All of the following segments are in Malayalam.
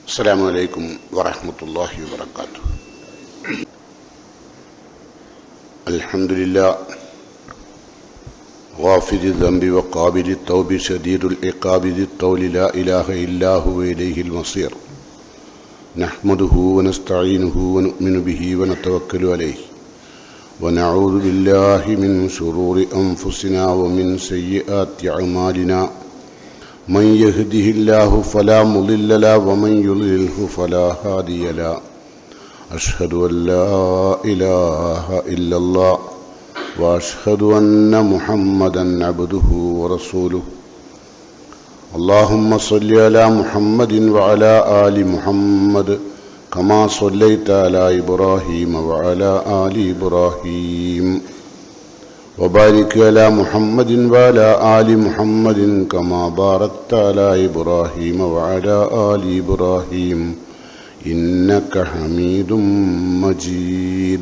السلام عليكم ورحمة الله وبركاته الحمد لله غافر الذنب وقابل التوب شديد العقاب ذي الطول لا إله إلا هو إليه المصير نحمده ونستعينه ونؤمن به ونتوكل عليه ونعوذ بالله من شرور أنفسنا ومن سيئات أعمالنا من يهده الله فلا مضل له ومن يضلله فلا هادي له أشهد أن لا إله إلا الله وأشهد أن محمدا عبده ورسوله اللهم صل على محمد وعلى آل محمد كما صليت على إبراهيم وعلى آل إبراهيم وبارك على محمد وعلى آل محمد كما باركت على إبراهيم وعلى آل إبراهيم إنك حميد مجيد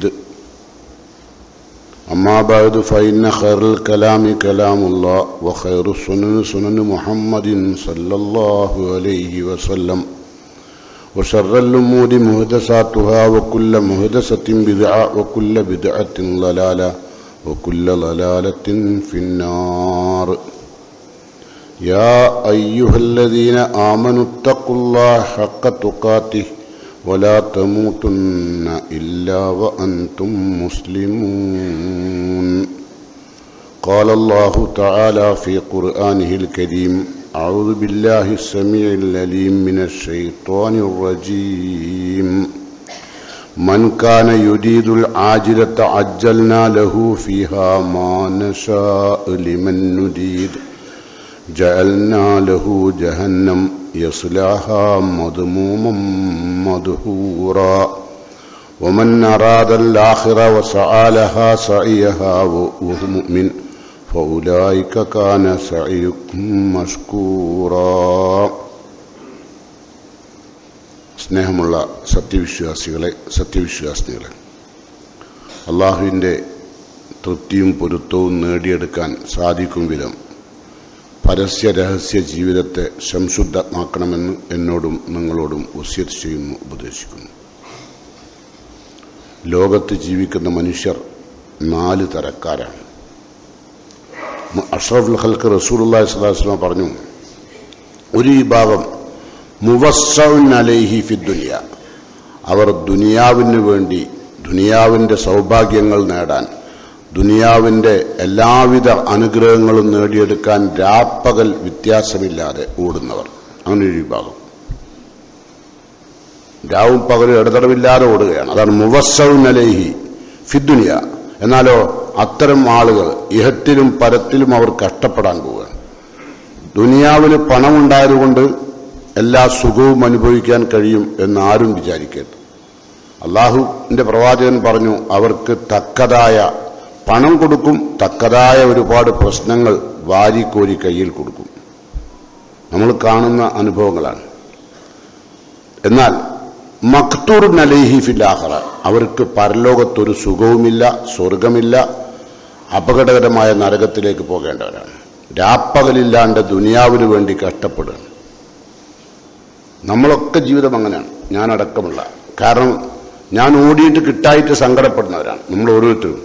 أما بعد فإن خير الكلام كلام الله وخير السنن سنن محمد صلى الله عليه وسلم وشر الأمور مهدساتها وكل مهدسة بدعة وكل بدعة ضلالة وكل ضلالة في النار يا أيها الذين آمنوا اتقوا الله حق تقاته ولا تموتن إلا وأنتم مسلمون قال الله تعالى في قرآنه الكريم أعوذ بالله السميع العليم من الشيطان الرجيم من كان يريد العاجلة عجلنا له فيها ما نشاء لمن نريد جعلنا له جهنم يصلعها مذموما مدحورا ومن أراد الآخرة وسعى لها سعيها وهو مؤمن فأولئك كان سعيكم مشكورا സ്നേഹമുള്ള സത്യവിശ്വാസികളെ സത്യവിശ്വാസികളെ അള്ളാഹുവിൻ്റെ തൃപ്തിയും പൊരുത്തവും നേടിയെടുക്കാൻ സാധിക്കും വിധം പരസ്യ രഹസ്യ ജീവിതത്തെ സംശുദ്ധമാക്കണമെന്ന് എന്നോടും നിങ്ങളോടും ഉസ്യത്ത് ചെയ്യുന്നു ഉപദേശിക്കുന്നു ലോകത്ത് ജീവിക്കുന്ന മനുഷ്യർ നാല് തരക്കാരാണ് അഷ്റഫുൽ ഹൽക്ക് റസൂലുല്ലാ സ്വലാസ്ലമ പറഞ്ഞു ഒരു വിഭാഗം മുവസ്സൗൻ അലൈഹി ഫി ദുനിയ അവർ ദുനിയാവിന് വേണ്ടി ദുനിയാവിൻ്റെ സൗഭാഗ്യങ്ങൾ നേടാൻ ദുനിയാവിൻ്റെ എല്ലാവിധ അനുഗ്രഹങ്ങളും നേടിയെടുക്കാൻ രാപ്പകൽ വ്യത്യാസമില്ലാതെ ഓടുന്നവർ അങ്ങനെ ഒരു വിഭാഗം രാവും പകലും ഇടതടവില്ലാതെ ഓടുകയാണ് അതാണ് മുവസ്സൗൻ അലൈഹി ഫിദ്ദുനിയ എന്നാലോ അത്തരം ആളുകൾ ഇഹത്തിലും പരത്തിലും അവർ കഷ്ടപ്പെടാൻ പോവുകയാണ് ദുനിയാവിന് പണമുണ്ടായതുകൊണ്ട് എല്ലാ സുഖവും അനുഭവിക്കാൻ കഴിയും എന്ന് ആരും വിചാരിക്കരുത് അള്ളാഹുവിന്റെ പ്രവാചകൻ പറഞ്ഞു അവർക്ക് തക്കതായ പണം കൊടുക്കും തക്കതായ ഒരുപാട് പ്രശ്നങ്ങൾ വാരിക്കോരി കയ്യിൽ കൊടുക്കും നമ്മൾ കാണുന്ന അനുഭവങ്ങളാണ് എന്നാൽ മക്തൂർ നലേഹി ഫില്ലാഹറ അവർക്ക് പരലോകത്തൊരു സുഖവുമില്ല സ്വർഗമില്ല അപകടകരമായ നരകത്തിലേക്ക് പോകേണ്ടവരാണ് രാപ്പകലില്ലാണ്ട് ദുനിയാവിന് വേണ്ടി കഷ്ടപ്പെടുകയാണ് നമ്മളൊക്കെ ജീവിതം അങ്ങനെയാണ് ഞാൻ അടക്കമുള്ള കാരണം ഞാൻ ഓടിയിട്ട് കിട്ടായിട്ട് സങ്കടപ്പെടുന്നവരാണ് നമ്മൾ ഓരോരുത്തരും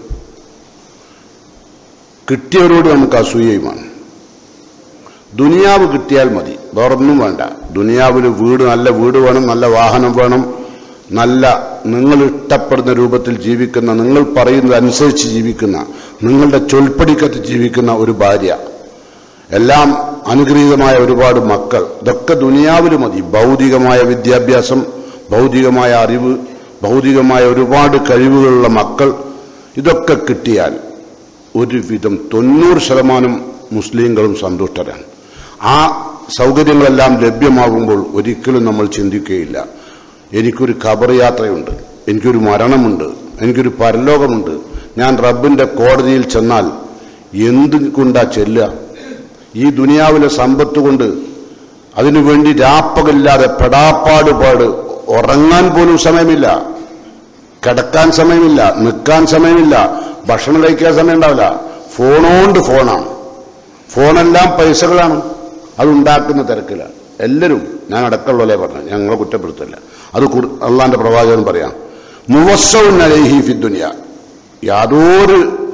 കിട്ടിയവരോട് നമുക്ക് അസൂയയുമാണ് ദുനിയാവ് കിട്ടിയാൽ മതി വേറൊന്നും വേണ്ട ദുനിയാവിന് വീട് നല്ല വീട് വേണം നല്ല വാഹനം വേണം നല്ല നിങ്ങൾ ഇഷ്ടപ്പെടുന്ന രൂപത്തിൽ ജീവിക്കുന്ന നിങ്ങൾ പറയുന്നത് അനുസരിച്ച് ജീവിക്കുന്ന നിങ്ങളുടെ ചൊൽപ്പടിക്കത്ത് ജീവിക്കുന്ന ഒരു ഭാര്യ എല്ലാം അനുഗ്രഹീതമായ ഒരുപാട് മക്കൾ ഇതൊക്കെ ദുനിയാവിന് മതി ഭൗതികമായ വിദ്യാഭ്യാസം ഭൗതികമായ അറിവ് ഭൗതികമായ ഒരുപാട് കഴിവുകളുള്ള മക്കൾ ഇതൊക്കെ കിട്ടിയാൽ ഒരുവിധം തൊണ്ണൂറ് ശതമാനം മുസ്ലിങ്ങളും സന്തുഷ്ടരാണ് ആ സൗകര്യങ്ങളെല്ലാം ലഭ്യമാകുമ്പോൾ ഒരിക്കലും നമ്മൾ ചിന്തിക്കുകയില്ല എനിക്കൊരു ഖബർ യാത്രയുണ്ട് എനിക്കൊരു മരണമുണ്ട് എനിക്കൊരു പരലോകമുണ്ട് ഞാൻ റബ്ബിന്റെ കോടതിയിൽ ചെന്നാൽ എന്തുകൊണ്ടാ ചെല്ലുക ഈ ദുനിയാവിലെ സമ്പത്ത് കൊണ്ട് അതിനുവേണ്ടി രാപ്പകലില്ലാതെ പെടാപ്പാട് പാട് ഉറങ്ങാൻ പോലും സമയമില്ല കിടക്കാൻ സമയമില്ല നിൽക്കാൻ സമയമില്ല ഭക്ഷണം കഴിക്കാൻ സമയം ഉണ്ടാവില്ല ഫോണോണ്ട് ഫോണാണ് ഫോണെല്ലാം പൈസകളാണ് അതുണ്ടാക്കുന്ന തിരക്കിലാണ് എല്ലാവരും ഞാൻ അടക്കമുള്ളവരെ പറഞ്ഞു ഞങ്ങളെ കുറ്റപ്പെടുത്തില്ല അത് കുർ- അള്ളാന്റെ പ്രവാചകൻ പറയാം മുവസ്സവും അലൈഹി ഫി ദുനിയ യാതൊരു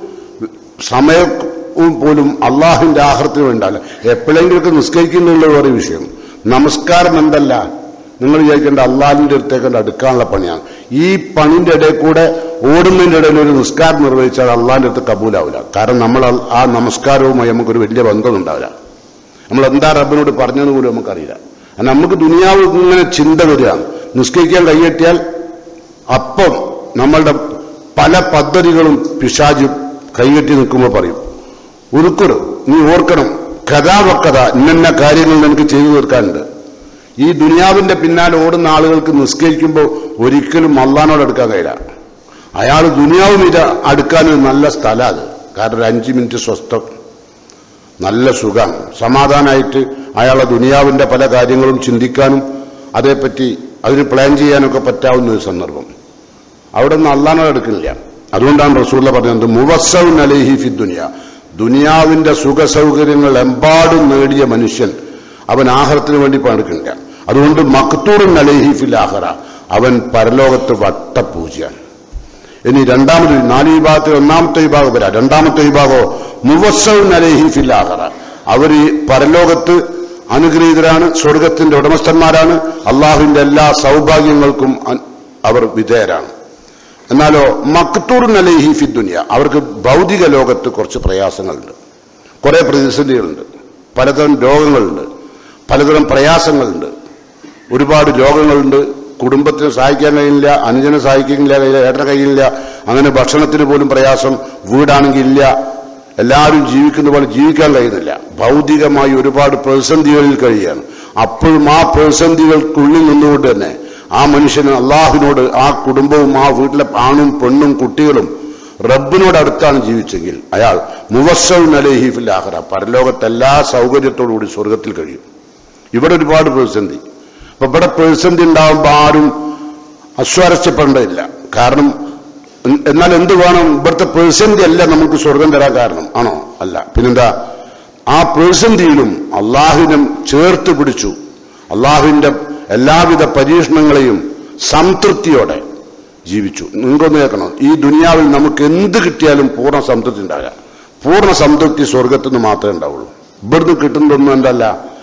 സമയവും പോലും അള്ളാഹുവിന്റെ ആഹൃത്തിന് വേണ്ടല്ല എപ്പോഴെങ്കിലൊക്കെ നിസ്കരിക്കുന്നുള്ള ഒരു വിഷയം നമസ്കാരം എന്തല്ല നിങ്ങൾ വിചാരിക്കേണ്ട അള്ളാഹിന്റെ അടുത്തേക്ക് അടുക്കാനുള്ള പണിയാണ് ഈ പണിന്റെ ഇടയിൽ കൂടെ ഓടുന്നതിന്റെ ഇടയിൽ ഒരു നിസ്കാരം നിർവഹിച്ചാൽ അള്ളാഹിന്റെ അടുത്ത് കബൂലാവില്ല കാരണം നമ്മൾ ആ നമസ്കാരവുമായി നമുക്കൊരു വലിയ ബന്ധം ഉണ്ടാവില്ല നമ്മൾ എന്താ റബ്ബിനോട് പറഞ്ഞത് പോലും നമുക്കറിയില്ല കാരണം നമുക്ക് ദുനിയാവ് ഇങ്ങനെ ചിന്ത വരികയാണ് നിസ്കരിക്കാൻ കൈയെട്ടിയാൽ അപ്പം നമ്മളുടെ പല പദ്ധതികളും പിശാജ് കൈകെട്ടി നിൽക്കുമ്പോൾ പറയും ഉരുക്കുറ് നീ ഓർക്കണം കഥാവക്കഥ ഇന്ന കാര്യങ്ങൾ നിനക്ക് ചെയ്തു തീർക്കാനുണ്ട് ഈ ദുനിയാവിന്റെ പിന്നാലെ ഓടുന്ന ആളുകൾക്ക് നിസ്കരിക്കുമ്പോൾ ഒരിക്കലും അള്ളഹാനോട് അടുക്കാൻ കഴിയില്ല അയാൾ ദുനിയാവും ഇത് അടുക്കാൻ ഒരു നല്ല സ്ഥലം അത് കാരണം ഒരു അഞ്ച് മിനിറ്റ് സ്വസ്ഥം നല്ല സുഖം സമാധാനമായിട്ട് അയാളെ ദുനിയാവിന്റെ പല കാര്യങ്ങളും ചിന്തിക്കാനും അതേപ്പറ്റി അതിന് പ്ലാൻ ചെയ്യാനൊക്കെ പറ്റാവുന്ന ഒരു സന്ദർഭം അവിടെ നിന്ന് അള്ളാനോട് എടുക്കുന്നില്ല അതുകൊണ്ടാണ് റസൂള്ള പറഞ്ഞത് മുവസ്സൗൻ അലൈഹി ഫി ദുനിയ ദുനിയാവിന്റെ സുഖ സൗകര്യങ്ങൾ എമ്പാടും നേടിയ മനുഷ്യൻ അവൻ ആഹാരത്തിന് വേണ്ടി പണിയെടുക്കുന്നില്ല അതുകൊണ്ട് മക്തൂറിൻ അലൈഹി ഫിൽ ആഹറ അവൻ പരലോകത്ത് വട്ടപൂജയാണ് ഇനി രണ്ടാമത് നാല് വിഭാഗത്തിൽ ഒന്നാമത്തെ വിഭാഗം വരാം രണ്ടാമത്തെ വിഭാഗമോ മുവസ്സൗൻ അലൈഹി ഫിൽ ആഹറ അവർ ഈ പരലോകത്ത് അനുഗ്രഹീതരാണ് സ്വർഗത്തിന്റെ ഉടമസ്ഥന്മാരാണ് അള്ളാഹുവിന്റെ എല്ലാ സൗഭാഗ്യങ്ങൾക്കും അൻ- അവർ വിധേയരാണ് എന്നാലോ മക്തൂറിൻ അലൈഹി ഫി ദുനിയ അവർക്ക് ഭൗതിക ലോകത്ത് കുറച്ച് പ്രയാസങ്ങളുണ്ട് കുറെ പ്രതിസന്ധികളുണ്ട് പലതരം രോഗങ്ങളുണ്ട് പലതരം പ്രയാസങ്ങളുണ്ട് ഒരുപാട് രോഗങ്ങളുണ്ട് കുടുംബത്തിന് സഹായിക്കാൻ കഴിയില്ല അനുജനെ സഹായിക്കുന്നില്ല കയ്യില്ല ഏട്ടനെ കയ്യിലില്ല അങ്ങനെ ഭക്ഷണത്തിന് പോലും പ്രയാസം വീടാണെങ്കിൽ ഇല്ല എല്ലാവരും ജീവിക്കുന്ന പോലെ ജീവിക്കാൻ കഴിയുന്നില്ല ഭൗതികമായി ഒരുപാട് പ്രതിസന്ധികളിൽ കഴിയുകയാണ് അപ്പോഴും ആ പ്രതിസന്ധികൾക്കുള്ളിൽ നിന്നുകൊണ്ട് തന്നെ ആ മനുഷ്യന് അള്ളാഹുവിനോട് ആ കുടുംബവും ആ വീട്ടിലെ ആണും പെണ്ണും കുട്ടികളും റബ്ബിനോട് അടുത്താണ് ജീവിച്ചെങ്കിൽ അയാൾ മുവസ്സൗൻ അലൈഹി ഫിൽ ആഖിറ പരലോകത്ത് എല്ലാ സൗകര്യത്തോടുകൂടി സ്വർഗത്തിൽ കഴിയും ഇവിടെ ഒരുപാട് പ്രതിസന്ധി അപ്പൊ ഇവിടെ പ്രതിസന്ധി ഉണ്ടാകുമ്പോൾ ആരും അസ്വാരസ്യപ്പെടേണ്ടതില്ല കാരണം എൻ- എന്നാൽ എന്ത് വേണം ഇവിടുത്തെ പ്രതിസന്ധി അല്ല നമുക്ക് സ്വർഗം തരാൻ കാരണം ആണോ അല്ല പിന്നെന്താ ആ പ്രതിസന്ധിയിലും അള്ളാഹുവിനും ചേർത്ത് പിടിച്ചു അള്ളാഹുവിന്റെ എല്ലാവിധ പരീക്ഷണങ്ങളെയും സംതൃപ്തിയോടെ ജീവിച്ചു നിങ്ങൾക്കൊന്ന് കേൾക്കണം ഈ ദുനിയാവിൽ നമുക്ക് എന്ത് കിട്ടിയാലും പൂർണ്ണ സംതൃപ്തി ഉണ്ടാകുക പൂർണ്ണ സംതൃപ്തി സ്വർഗത്തു നിന്ന് മാത്രമേ ഉണ്ടാവുള്ളൂ ഇവിടുന്ന് കിട്ടുന്നതൊന്നും എന്തല്ല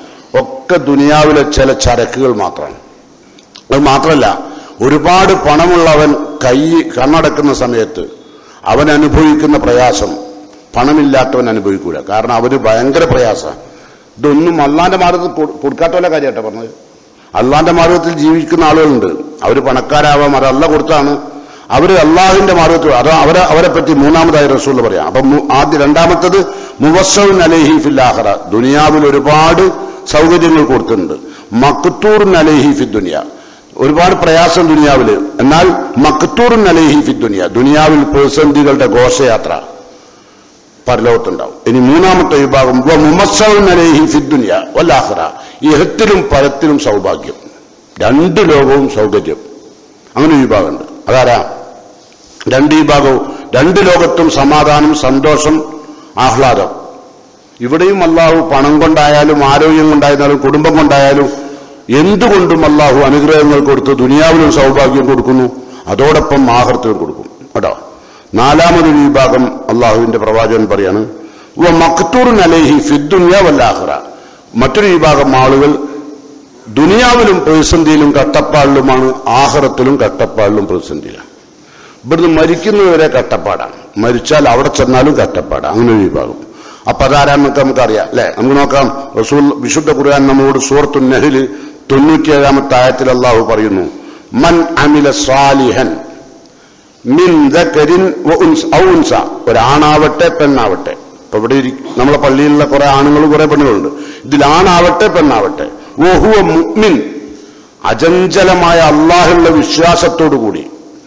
ഒക്കെ ദുനിയാവിലെ ചില ചരക്കുകൾ മാത്രമാണ് അത് മാത്രമല്ല ഒരുപാട് പണമുള്ളവൻ കൈ കണ്ണടക്കുന്ന സമയത്ത് അവൻ അനുഭവിക്കുന്ന പ്രയാസം പണമില്ലാത്തവൻ അനുഭവിക്കൂല കാരണം അവന് ഭയങ്കര പ്രയാസമാണ് ഇതൊന്നും അള്ളാന്റെ മാർഗത്തിൽ കൊ- കൊടുക്കാത്തവല്ല കാര്യമായിട്ടാ പറഞ്ഞത് അള്ളാന്റെ മാർഗത്തിൽ ജീവിക്കുന്ന ആളുകളുണ്ട് അവർ പണക്കാരാവാം അത് അല്ല കൊടുത്താണ് അവര് അള്ളാഹുവിന്റെ മാർഗത്തിൽ അത് അവരെ അവരെ പറ്റി മൂന്നാമതായി റസൂൽ പറയാം അപ്പൊ മു- ആദ്യ രണ്ടാമത്തത് മുവസ്സൗൻ അലൈഹി ഫിൽ ആഖിറ ദുനിയാവിൽ ഒരുപാട് സൗകര്യങ്ങൾ കൊടുത്തിട്ടുണ്ട് മക്തൂറിൻ അലൈഹി ഫി ദുനിയ ഒരുപാട് പ്രയാസം ദുനിയാവില് എന്നാൽ മക്തൂറിൻ അലൈഹി ഫി ദുനിയ ദുനിയാവിൽ പ്രതിസന്ധികളുടെ ഘോഷയാത്ര പരലോകത്തുണ്ടാവും ഇനി മൂന്നാമത്തെ വിഭാഗം വ മുമസ്സൗൻ അലൈഹി ഫി ദുനിയ വല്ലാഹ്റ ഇഹത്തിലും പരത്തിലും സൗഭാഗ്യം രണ്ട് ലോകവും സൗകര്യം അങ്ങനെ ഒരു വിഭാഗമുണ്ട് അതാരാ രണ്ട് വിഭാഗവും രണ്ട് ലോകത്തും സമാധാനം സന്തോഷം ആഹ്ലാദം ഇവിടെയും അള്ളാഹു പണം കൊണ്ടായാലും ആരോഗ്യം കൊണ്ടായാലും കുടുംബം കൊണ്ടായാലും എന്തുകൊണ്ടും അള്ളാഹു അനുഗ്രഹങ്ങൾ കൊടുത്ത് ദുനിയാവിലും സൗഭാഗ്യം കൊടുക്കുന്നു അതോടൊപ്പം ആഹൃത്തിലും കൊടുക്കും കേട്ടോ നാലാമതൊരു വിഭാഗം അള്ളാഹുവിന്റെ പ്രവാചകൻ പറയാണ് "വ മക്തൂറിൻ അലൈഹി ഫിദ്ദുനിയ വല്ലാഹ്റ മറ്റൊരു വിഭാഗം ആളുകൾ ദുനിയാവിലും പ്രതിസന്ധിയിലും കട്ടപ്പാടിലുമാണ് ആഹ്റത്തിലും കട്ടപ്പാടിലും പ്രതിസന്ധിയിലാണ് ഇവിടുന്ന് മരിക്കുന്നവരെ കട്ടപ്പാടാണ് മരിച്ചാൽ അവിടെ ചെന്നാലും കട്ടപ്പാടാണ് അങ്ങനെ ഒരു വിഭാഗം അപ്പൊ അതാരാന്നൊക്കെ നമുക്കറിയാം അല്ലെ നമുക്ക് നോക്കാം റസൂൽ വിശുദ്ധ ഖുർആൻ നമ്മളോട് സൂറത്തു നെഹില് തൊണ്ണൂറ്റിയേഴാമത്തെ ആയത്തിൽ അള്ളാഹു പറയുന്നു മൻ അമില സ്വാലിഹൻ മിൻ ദക്കരിൻ വ ഉൻസ- ഔ ഉൻസ ഒരാണാവട്ടെ പെണ്ണാവട്ടെ ഇപ്പൊ ഇവിടെ ഇരി- നമ്മളെ പള്ളിയിലുള്ള കുറെ ആണുങ്ങളും കുറെ പെണ്ണുകളുണ്ട് ഇതിൽ ആണാവട്ടെ പെണ്ണാവട്ടെ ഓഹുവ മുഅ്മിൻ അചഞ്ചലമായ അള്ളാഹുള്ള വിശ്വാസത്തോടു കൂടി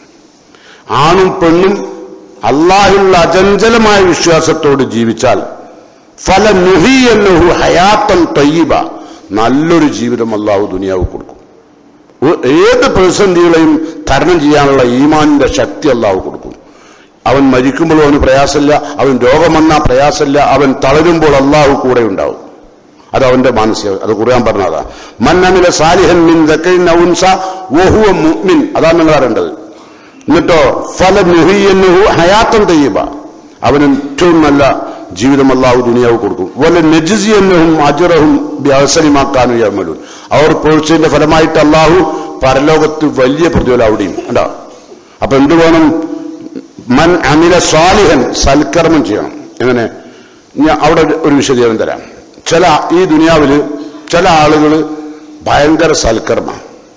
ആണും പെണ്ണും അള്ളാഹുള്ള അചഞ്ചലമായ വിശ്വാസത്തോട് ജീവിച്ചാൽ ഫല നുഹിയന്നഹു ഹയാത്തൻ തയ്യബ നല്ലൊരു ജീവിതം അള്ളാഹു ദുനിയാവ് കൊടുക്കും ഒ- ഏത് പ്രതിസന്ധികളെയും തരണം ചെയ്യാനുള്ള ഈമാനിന്റെ ശക്തി അള്ളാഹു കൊടുക്കും അവൻ മരിക്കുമ്പോൾ അവന് പ്രയാസമില്ല അവൻ രോഗം വന്നാൽ പ്രയാസമില്ല അവൻ തളരുമ്പോൾ അള്ളാഹു കൂടെ ഉണ്ടാവും അത് അവന്റെ മാനസിക അത് ഖുർആൻ പറഞ്ഞതാ മന്നമിലെ സാലിഹൻ മിൻ ദക്കൈൻ ഔ ഉൻസ വഹുവ മുഅ്മിൻ അതാണ് നിങ്ങൾ അറിയേണ്ടത് എന്നിട്ടോ ഫല നുഹിയന്നുഹു ഹയാത്തൻ തയ്യബ അവന് ഏറ്റവും നല്ല ജീവിതം അള്ളാഹു ദുനിയാവ് കൊടുക്കും വല നജിസിയന്നഹും അജറഹും അവസരമാക്കാനും യമലൂൻ അവർ പൊഴിച്ചതിന്റെ ഫലമായിട്ട് അള്ളാഹു പരലോകത്ത് വലിയ പ്രതിഫലം അവിടെയും കണ്ടോ അപ്പൊ എന്ത് വേണം മൻ അമില സ്വാലിഹൻ സൽക്കർമ്മം ചെയ്യണം എങ്ങനെ ഞാൻ അവിടെ ഒരു വിശദീകരണം തരാം ചില ഈ ദുനിയാവില് ചില ആളുകൾ ഭയങ്കര സൽക്കർമ്മ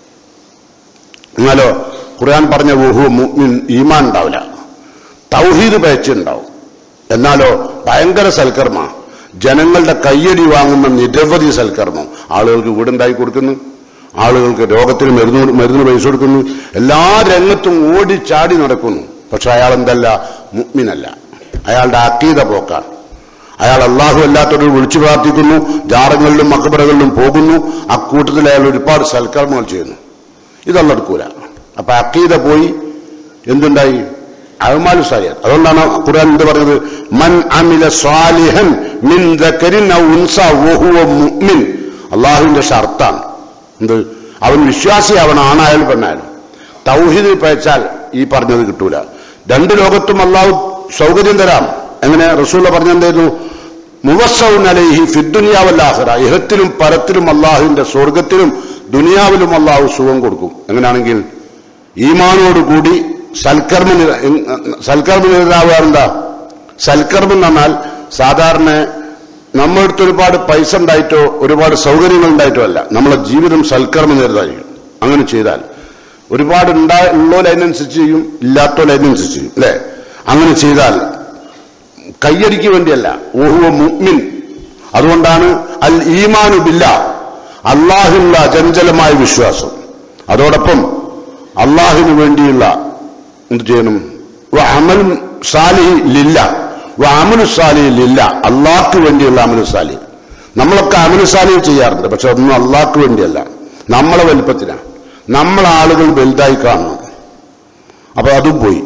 എന്നാലോ ഖുർആൻ പറഞ്ഞ വുഹു മുഅ്മിൻ ഈമാൻ ഉണ്ടാവില്ല തൗഹീദ് പേച്ചുണ്ടാവും എന്നാലോ ഭയങ്കര സൽക്കർമ്മ ജനങ്ങളുടെ കയ്യടി വാങ്ങുന്ന നിരവധി സൽക്കർമ്മം ആളുകൾക്ക് വീടുണ്ടാക്കി കൊടുക്കുന്നു ആളുകൾക്ക് രോഗത്തിന് മരുന്ന് മരുന്ന് പൈസ കൊടുക്കുന്നു എല്ലാ രംഗത്തും ഓടിച്ചാടി നടക്കുന്നു പക്ഷെ അയാൾ എന്തല്ല മുഗ്മിനല്ല അയാളുടെ അക്കീത പോക്കാണ് അയാൾ അള്ളാഹു അല്ലാത്തവരോട് വിളിച്ചു പ്രാർത്ഥിക്കുന്നു ജാറങ്ങളിലും മക്കബറകളിലും പോകുന്നു അക്കൂട്ടത്തിൽ അയാൾ ഒരുപാട് സൽക്കർമ്മങ്ങൾ ചെയ്യുന്നു ഇതൊന്നും എടുക്കൂല അപ്പൊ അക്കീത പോയി എന്തുണ്ടായി അഹ്മാലു സാലിഹൻ അതുകൊണ്ടാണ് ഖുർആൻ എന്ത് പറഞ്ഞത് മൻ അമില സ്വാലിഹൻ മിൻ ദക്കരിൻ ഔ ഉൻസ വഹുവ മുഅ്മിൻ അള്ളാഹുവിന്റെ ഷർത്താണ് എന്ത് അവൻ വിശ്വാസിയാവണം ആണായാലും പെണ്ണായാലും തൗഹീദ് പയച്ചാൽ ഈ പറഞ്ഞത് കിട്ടൂല രണ്ട് ലോകത്തും അള്ളാഹു സൗകര്യം തരാം എങ്ങനെ റസൂല പറഞ്ഞെന്തായിരുന്നു മുവസ്സൗൻ അലൈഹി ഫിദ്ദുനിയാവല്ലാഹറ ഇഹത്തിലും പരത്തിലും അള്ളാഹുവിന്റെ സ്വർഗത്തിലും ദുനിയാവിലും അള്ളാഹു സുഖം കൊടുക്കും എങ്ങനെയാണെങ്കിൽ ഈമാനോടുകൂടി സൽക്കർമ്മ സൽക്കർമ്മ നിരതാവുക എന്താ സൽക്കർമ്മം എന്ന് പറഞ്ഞാൽ സാധാരണ നമ്മുടെ അടുത്ത് ഒരുപാട് പൈസ ഉണ്ടായിട്ടോ ഒരുപാട് സൗകര്യങ്ങൾ ഉണ്ടായിട്ടോ അല്ല നമ്മളെ ജീവിതം സൽക്കർമ്മ നിരതായിരിക്കും അങ്ങനെ ചെയ്താൽ ഒരുപാട് ഉണ്ടാ ഉള്ളോൽ അതിനനുസരിച്ച് ചെയ്യും ഇല്ലാത്തോൽ അതിനനുസരിച്ച് ചെയ്യും അല്ലെ അങ്ങനെ ചെയ്താൽ കയ്യടിക്ക് വേണ്ടിയല്ല ഓഹുവ മുഅ്മിൻ അതുകൊണ്ടാണ് അൽ ഈമാനു ബില്ല അള്ളാഹുള്ള അചഞ്ചലമായ വിശ്വാസം അതോടൊപ്പം അള്ളാഹിനു വേണ്ടിയുള്ള എന്ത് ചെയ്യണം വ അമൽ സാലിഹി ലില്ല വ അമലു സാലിഹി ലില്ല അള്ളാഹ്ക്ക് വേണ്ടിയുള്ള അമലു സാലിഹ് നമ്മളൊക്കെ അമലു സാലിഹ് ചെയ്യാറുണ്ട് പക്ഷെ ഒന്നും അള്ളാഹ്ക്ക് വേണ്ടിയല്ല നമ്മളെ വലിപ്പത്തിനാണ് നമ്മളെ ആളുകൾ വലുതായി കാണണം അപ്പൊ അതും പോയി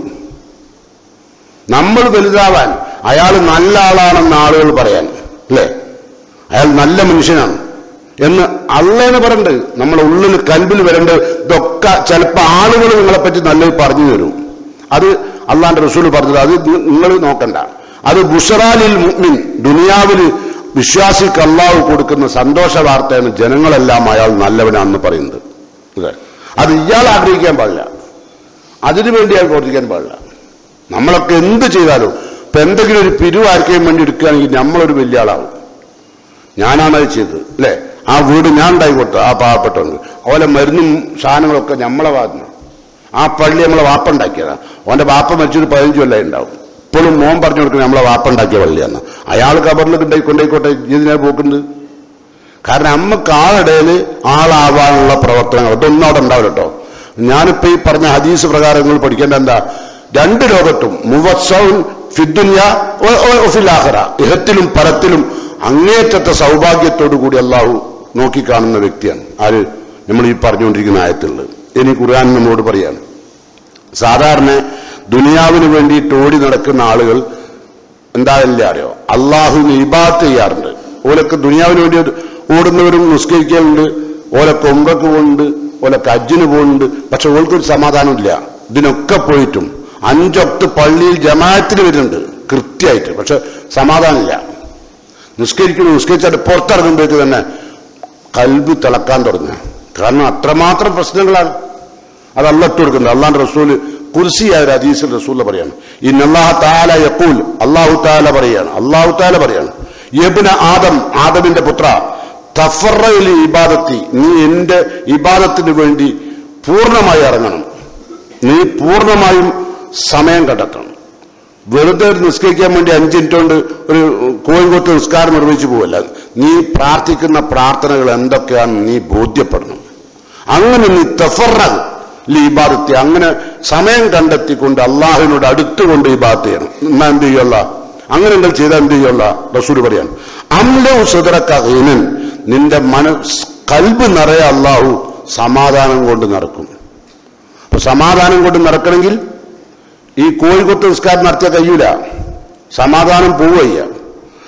നമ്മൾ വലുതാവാൻ അയാൾ നല്ല ആളാണെന്ന് ആളുകൾ പറയാൻ അല്ലേ അയാൾ നല്ല മനുഷ്യനാണ് എന്ന് അള്ളേന്ന് പറയണ്ട് നമ്മളെ ഉള്ളിൽ കൽബിൽ വരേണ്ടത് ഇതൊക്കെ ചിലപ്പോ ആളുകൾ നിങ്ങളെപ്പറ്റി നല്ലത് പറഞ്ഞു തരും അത് അള്ളാന്റെ റസൂൽ പറഞ്ഞത് അത് നിങ്ങൾ നോക്കണ്ട അത് ബുഷറാലിൽ മുഅ്മിൻ ദുനിയാവില് വിശ്വാസിക്ക് അള്ളാഹു കൊടുക്കുന്ന സന്തോഷ വാർത്തയാണ് ജനങ്ങളെല്ലാം അയാൾ നല്ലവനാണെന്ന് പറയുന്നത് ഇത്. അത് ഇയാൾ ആഗ്രഹിക്കാൻ പാടില്ല അതിനു വേണ്ടി അയാൾ പ്രവർത്തിക്കാൻ പാടില്ല നമ്മളൊക്കെ എന്ത് ചെയ്താലും ഇപ്പൊ എന്തെങ്കിലും ഒരു പിരിവ് ആർക്കെയും വേണ്ടി എടുക്കുകയാണെങ്കിൽ നമ്മളൊരു വലിയ ആളാവും ഞാനാണ് അത് ചെയ്തത് അല്ലെ ആ വീട് ഞാൻ ഉണ്ടായി കൊടുത്തത് ആ പാവപ്പെട്ടവർക്ക് അതുപോലെ മരുന്നും സാധനങ്ങളൊക്കെ നമ്മളെ ഭാഗത്തുനിന്ന് ആ പള്ളി നമ്മളെ വാപ്പ ഉണ്ടാക്കിയതാ ഓന്റെ വാപ്പ മരിച്ചൊരു പതിനഞ്ച് കൊല്ലം ഉണ്ടാവും ഇപ്പോഴും മോൻ പറഞ്ഞു കൊടുക്കുന്നത് നമ്മളെ വാപ്പ ഉണ്ടാക്കിയ പള്ളിയാണ് അയാൾ കബറിൽ കൊണ്ടായി കൊണ്ടായിക്കോട്ടെ ഇതിനെ പോക്കുന്നത് കാരണം നമ്മക്ക് ആളിടയില് ആളാവാനുള്ള പ്രവർത്തനങ്ങൾ അതൊന്നും അവിടെ ഉണ്ടാവില്ല കേട്ടോ ഞാനിപ്പോ ഈ പറഞ്ഞ ഹദീസ് പ്രകാരം നിങ്ങൾ പഠിക്കേണ്ട എന്താ രണ്ട് ലോകത്തും മുവസ്സൗൻ ഫിദ്ദുന്യ ഫിലാഹറ ഇഹത്തിലും പരത്തിലും അങ്ങേറ്റത്തെ സൗഭാഗ്യത്തോടു കൂടി അള്ളാഹു നോക്കിക്കാണുന്ന വ്യക്തിയാണ് ആര് നമ്മൾ ഈ പറഞ്ഞുകൊണ്ടിരിക്കുന്ന ആയത്തുള്ളത് ഇനി ഖുർആൻ നമ്മളോട് പറയാണ് സാധാരണ ദുനിയാവിന് വേണ്ടിയിട്ട് ഓടി നടക്കുന്ന ആളുകൾ എന്താകില്ല അറിയോ അള്ളാഹുവിന് ഇബാത്ത് ചെയ്യാറുണ്ട് ഓലൊക്കെ ദുനിയാവിന് വേണ്ടി ഓടുന്നവരും നിസ്കരിക്കലുണ്ട് ഓലൊക്കെ ഉമ്പക്ക് പോകുന്നുണ്ട് ഓലൊക്കെ അജ്ജിന് പോകുന്നുണ്ട് പക്ഷെ ഓൾക്കൊരു സമാധാനമില്ല ഇതിനൊക്കെ പോയിട്ടും അഞ്ചൊട്ട് പള്ളിയിൽ ജമാഅത്തിന് വരുന്നുണ്ട് കൃത്യമായിട്ട് പക്ഷെ സമാധാനമില്ല നിസ്കരിക്കുന്നു നിസ്കരിച്ചാൽ പുറത്തിറങ്ങുമ്പോഴേക്ക് തന്നെ കൽബ് തിളക്കാൻ തുടങ്ങുക കാരണം അത്രമാത്രം പ്രശ്നങ്ങളാണ് അത് അള്ളട്ട് കൊടുക്കുന്നത് അള്ളാന്റെ റസൂല് കുർസിയായ ഒരു ഹദീസിൽ റസൂല് പറയാണ് ഈ അള്ളാഹു താല യക്കൂൽ അള്ളാഹു താല പറയാണ് അള്ളാഹു താല പറയാണ് യബ്ന ആദം ആദമിന്റെ പുത്ര തഫറയിൽ ഇബാദത്തി നീ എന്റെ ഇബാദത്തിന് വേണ്ടി പൂർണ്ണമായി ഇറങ്ങണം നീ പൂർണ്ണമായും സമയം കണ്ടെത്തണം വെറുതെ ഒരു നിസ്കരിക്കാൻ വേണ്ടി അഞ്ച് മിനിറ്റ് കൊണ്ട് ഒരു കോഴിക്കോട്ട് നിസ്കാരം നിർവഹിച്ചു പോവല്ല നീ പ്രാർത്ഥിക്കുന്ന പ്രാർത്ഥനകൾ എന്തൊക്കെയാണെന്ന് നീ ബോധ്യപ്പെടണം അങ്ങനെ നീ തഫറൽ ഇബാദത്തി അങ്ങനെ സമയം കണ്ടെത്തിക്കൊണ്ട് അള്ളാഹുവിനോട് അടുത്തുകൊണ്ട് ഇബാദത്ത് ചെയ്യണം എന്നാ എന്ത് ചെയ്യുള്ള അങ്ങനെ നിങ്ങൾ ചെയ്താൽ എന്ത് ചെയ്യുള്ള റസൂൽ പറയാണ് അമ്ലവ് സുതറക്കീനൻ നിന്റെ മന കൽബ് നിറയെ അള്ളാഹു സമാധാനം കൊണ്ട് നടക്കും അപ്പൊ സമാധാനം കൊണ്ട് നടക്കണമെങ്കിൽ ഈ കോഴിക്കോട്ട് നിസ്കാരം നടത്തിയ കഴിയൂല സമാധാനം പോവുകയ്യ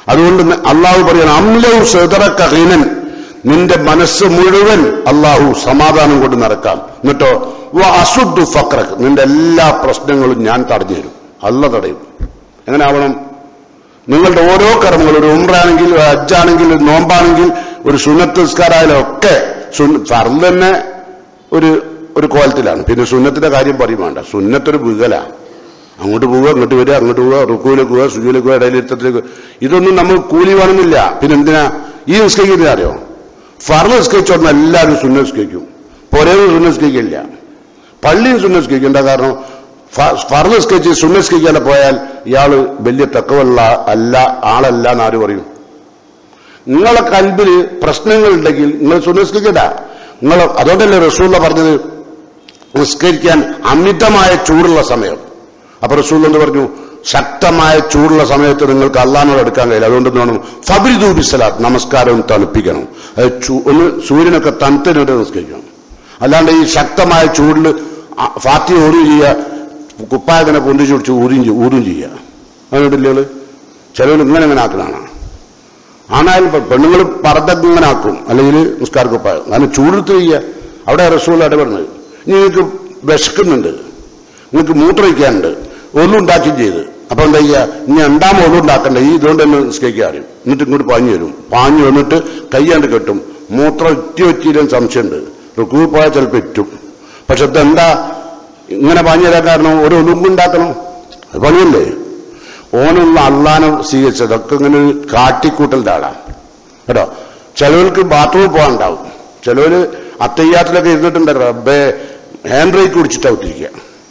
അതുകൊണ്ട് ന- അള്ളാഹു പറയണം അമ്ലൗ സെതറക്കഹീനൻ നിന്റെ മനസ്സ് മുഴുവൻ അള്ളാഹു സമാധാനം കൊണ്ട് നടക്കാം എന്നിട്ടോ വ അസുദ്ദു ഫക്രക്ക് നിന്റെ എല്ലാ പ്രശ്നങ്ങളും ഞാൻ തടഞ്ഞു തരും അല്ല തടയും എങ്ങനെ ആവണം നിങ്ങളുടെ ഓരോ കർമ്മങ്ങളും ഒരു ഉമ്രാണെങ്കിൽ ഒരു ഹജ്ജാണെങ്കിൽ ഒരു നോമ്പാണെങ്കിൽ ഒരു സുന്നത്ത് നിസ്കാരായാലും ഒക്കെ ഫർദ് തന്നെ ഒരു ഒരു കോലത്തിലാണ് പിന്നെ സുന്നത്തിന്റെ കാര്യം പറയും വേണ്ട സുന്നത്തൊരു വികല അങ്ങോട്ട് പോവുക അങ്ങോട്ട് വരിക അങ്ങോട്ട് പോവുക റുക്കുവിലേക്ക് പോവുക സുജുവിലേക്ക് പോവുക ഇടയിലിരുത്തത്തിലേക്ക് ഇതൊന്നും നമ്മൾ കൂലി വേണമെന്നില്ല പിന്നെ എന്തിനാ ഈ നിസ്കരിക്കുന്ന അറിയോ ഫർദ് നിസ്കരിച്ചോടന്ന് എല്ലാവരും സുന്ന നിസ്കരിക്കും പൊരേന്ന് സുന്ന നിസ്കരിക്കില്ല പള്ളിയും സുന്ന നിസ്കരിക്കും എന്താ കാരണം ഫർദ് നിസ്കരിച്ച് സുന്ന നിസ്കരിക്കാതെ പോയാൽ ഇയാള് വലിയ തക്കവല്ല അല്ല ആളല്ല എന്ന് ആര് പറയും നിങ്ങളെ കൽബിൽ പ്രശ്നങ്ങൾ ഉണ്ടെങ്കിൽ നിങ്ങൾ സുന്ന നിസ്കരിക്കണ്ട നിങ്ങൾ അതുകൊണ്ടല്ലേ റസൂള്ള പറഞ്ഞത് നിസ്കരിക്കാൻ അമിതമായ ചൂടുള്ള സമയം അപ്പൊ റസൂൽ എന്ന് പറഞ്ഞു ശക്തമായ ചൂടുള്ള സമയത്ത് നിങ്ങൾക്ക് അള്ളഹാനോട് എടുക്കാൻ കഴിയില്ല അതുകൊണ്ട് എന്ത് വേണം ഫബിദു ബിസലാത്ത് നമസ്കാരം തണുപ്പിക്കണം അത് ചൂ- ഒന്ന് സൂര്യനൊക്കെ തണുത്തിനിട്ട് നിസ്കരിക്കണം അല്ലാണ്ട് ഈ ശക്തമായ ചൂടിൽ ഫാത്തി ഓടും ചെയ്യുക കുപ്പായത്തിനെ പൊന്തിച്ചു പിടിച്ച് ഊരും ചെയ്യ- ഊരും ചെയ്യുക അതുകൊണ്ടില്ലേ ചിലവർ ഇങ്ങനെ ഇങ്ങനെ ആക്കണതാണ് ആണായാലും പെണ്ണുങ്ങൾ പറത്തൊക്കെ ഇങ്ങനെ ആക്കും അല്ലെങ്കിൽ നിസ്കാര കുപ്പായം കാരണം ചൂടെടുത്ത് ചെയ്യുക അവിടെ റസൂൽ ഇടപെടുന്നത് ഇനി നിങ്ങൾക്ക് വിശക്കുന്നുണ്ട് നിങ്ങൾക്ക് മൂത്രമൊഴിക്കാനുണ്ട് ഒന്നും ഉണ്ടാക്കുകയും ചെയ്ത് അപ്പൊ എന്താ ചെയ്യുക ഇനി രണ്ടാമത് ഒന്നും ഉണ്ടാക്കണ്ട ഈ ഇതുകൊണ്ട് തന്നെ നിസ്കരിക്കാൻ അറിയും എന്നിട്ട് ഇങ്ങോട്ട് പാഞ്ഞു വരും പാഞ്ഞു വന്നിട്ട് കൈയാണ്ട് കെട്ടും മൂത്രം ഒറ്റ ഒറ്റയിലും സംശയമുണ്ട് റുക്കൂ പോയാൽ ചിലപ്പോൾ ഇറ്റും പക്ഷെ ഇതെന്താ ഇങ്ങനെ പാഞ്ഞു തരാൻ കാരണം ഒരു ഒലുമ്പുണ്ടാക്കണം അത് പണിയല്ലേ ഓനൊന്നും അള്ളാനെ സ്വീകരിച്ചത് അതൊക്കെ ഇങ്ങനെ ഒരു കാട്ടിക്കൂട്ടലിന്റെ ആളാണ് കേട്ടോ ചിലവർക്ക് ബാത്റൂമിൽ പോകാനുണ്ടാവും ചിലവര് അത്തയ്യാത്തിലൊക്കെ ഇരുന്നിട്ടുണ്ട് റബ്ബേ ഹാൻഡ് ബ്രേക്ക് കുടിച്ചിട്ടാ ഒത്തിരിക്കുക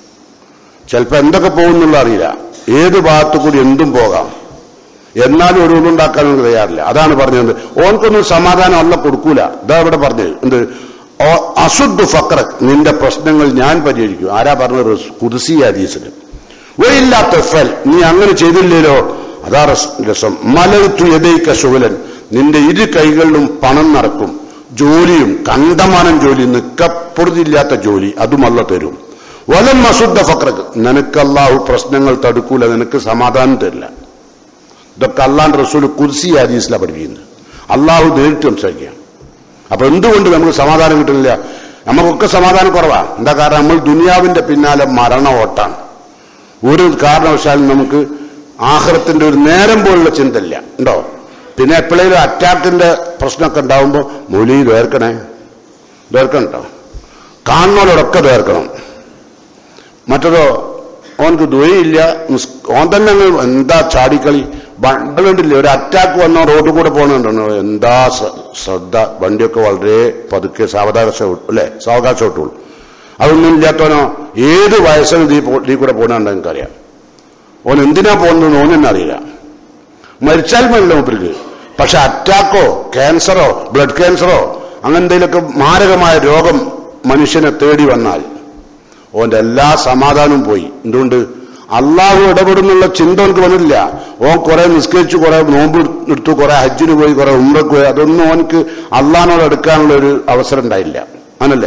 ചിലപ്പോ എന്തൊക്കെ പോകുന്നുള്ള അറിയില്ല ഏത് ഭാഗത്തു കൂടി എന്തും പോകാം എന്നാലും ഒരു ഉണ്ടാക്കാനൊന്നും തയ്യാറില്ല അതാണ് പറഞ്ഞത് ഓൻക്കൊന്നും സമാധാനം അല്ല കൊടുക്കൂല ഇതാ ഇവിടെ പറഞ്ഞത് എന്ത് ഓ- അസുദ് ഫക്രക് നിന്റെ പ്രശ്നങ്ങൾ ഞാൻ പരിഹരിക്കും ആരാ പറഞ്ഞത് കുതിസി ഹദീസിന് വയില്ലാത്ത ഫൽ നീ അങ്ങനെ ചെയ്തില്ലല്ലോ അതാ രസ്- രസം മലത്തു യഥൈക്ക ശുവലൻ നിന്റെ ഇരു കൈകളിലും പണം നടക്കും ജോലിയും കണ്ടമാനം ജോലി നിക്കപ്പൊറുതില്ലാത്ത ജോലി അതുമല്ല തരും വലം അസുദ്ധ ഫക്രക്ക് നിനക്ക് അല്ലാഹു പ്രശ്നങ്ങൾ തടുക്കൂല നിനക്ക് സമാധാനം തരില്ല ഇതൊക്കെ അള്ളാന്റെ റസൂൽ കുർസി ഹദീസിലാണ് പഠിപ്പിക്കുന്നത് അള്ളാഹു നേരിട്ട് സംസാരിക്കുക അപ്പൊ എന്തുകൊണ്ട് നമുക്ക് സമാധാനം കിട്ടുന്നില്ല നമുക്കൊക്കെ സമാധാനം കുറവാണ് എന്താ കാരണം നമ്മൾ ദുനിയാവിന്റെ പിന്നാലെ മരണ ഓട്ടാണ് ഒരു കാരണവശാലും നമുക്ക് ആഹ്റത്തിന്റെ ഒരു നേരം പോലുള്ള ചിന്തയില്ല ഉണ്ടോ പിന്നെ എപ്പോഴേലും അറ്റാക്കിന്റെ പ്രശ്നമൊക്കെ ഉണ്ടാവുമ്പോൾ മൊഴി വേർക്കണേ വേർക്കണം കേട്ടോ കാണുന്നവരോടൊക്കെ വേർക്കണം മറ്റതോ ഓനക്ക് ദ്വയില്ല ഓൻ തന്നെ അങ്ങ് എന്താ ചാടിക്കളി ബണ്ടില്ലേ ഒരു അറ്റാക്ക് വന്നോ റോഡിൽ കൂടെ പോകണുണ്ടോ എന്താ സ- ശ്രദ്ധ വണ്ടിയൊക്കെ വളരെ പതുക്കെ സാവകാശം അല്ലെ സാവകാശം ഇട്ടുള്ളൂ അതൊന്നും ഇല്ലാത്തവനോ ഏത് വയസ്സിനും തീ പോ- തീ കൂടെ പോകണുണ്ടോ എനിക്കറിയാം ഓൻ എന്തിനാ പോകുന്നതെന്ന് ഓൻ തന്നെ അറിയില്ല മരിച്ചാൽ മതില്ല മൂപ്പർക്ക് പക്ഷെ അറ്റാക്കോ ക്യാൻസറോ ബ്ലഡ് ക്യാൻസറോ അങ്ങനെ എന്തെങ്കിലുമൊക്കെ മാരകമായ രോഗം മനുഷ്യനെ തേടി വന്നാൽ ഓന്റെ എല്ലാ സമാധാനവും പോയി എന്തുകൊണ്ട് അള്ളാഹു ഇടപെടുന്നുള്ള ചിന്ത ഓനക്ക് വന്നില്ല ഓൻ കുറെ നിസ്കരിച്ചു കുറെ നോമ്പ് എടുത്തു കുറെ ഹജ്ജിന് പോയി കുറെ ഉമ്രക്ക് പോയി അതൊന്നും ഓനക്ക് അള്ളാഹിനോട് എടുക്കാനുള്ള ഒരു അവസരം ഉണ്ടായില്ല അങ്ങനല്ലേ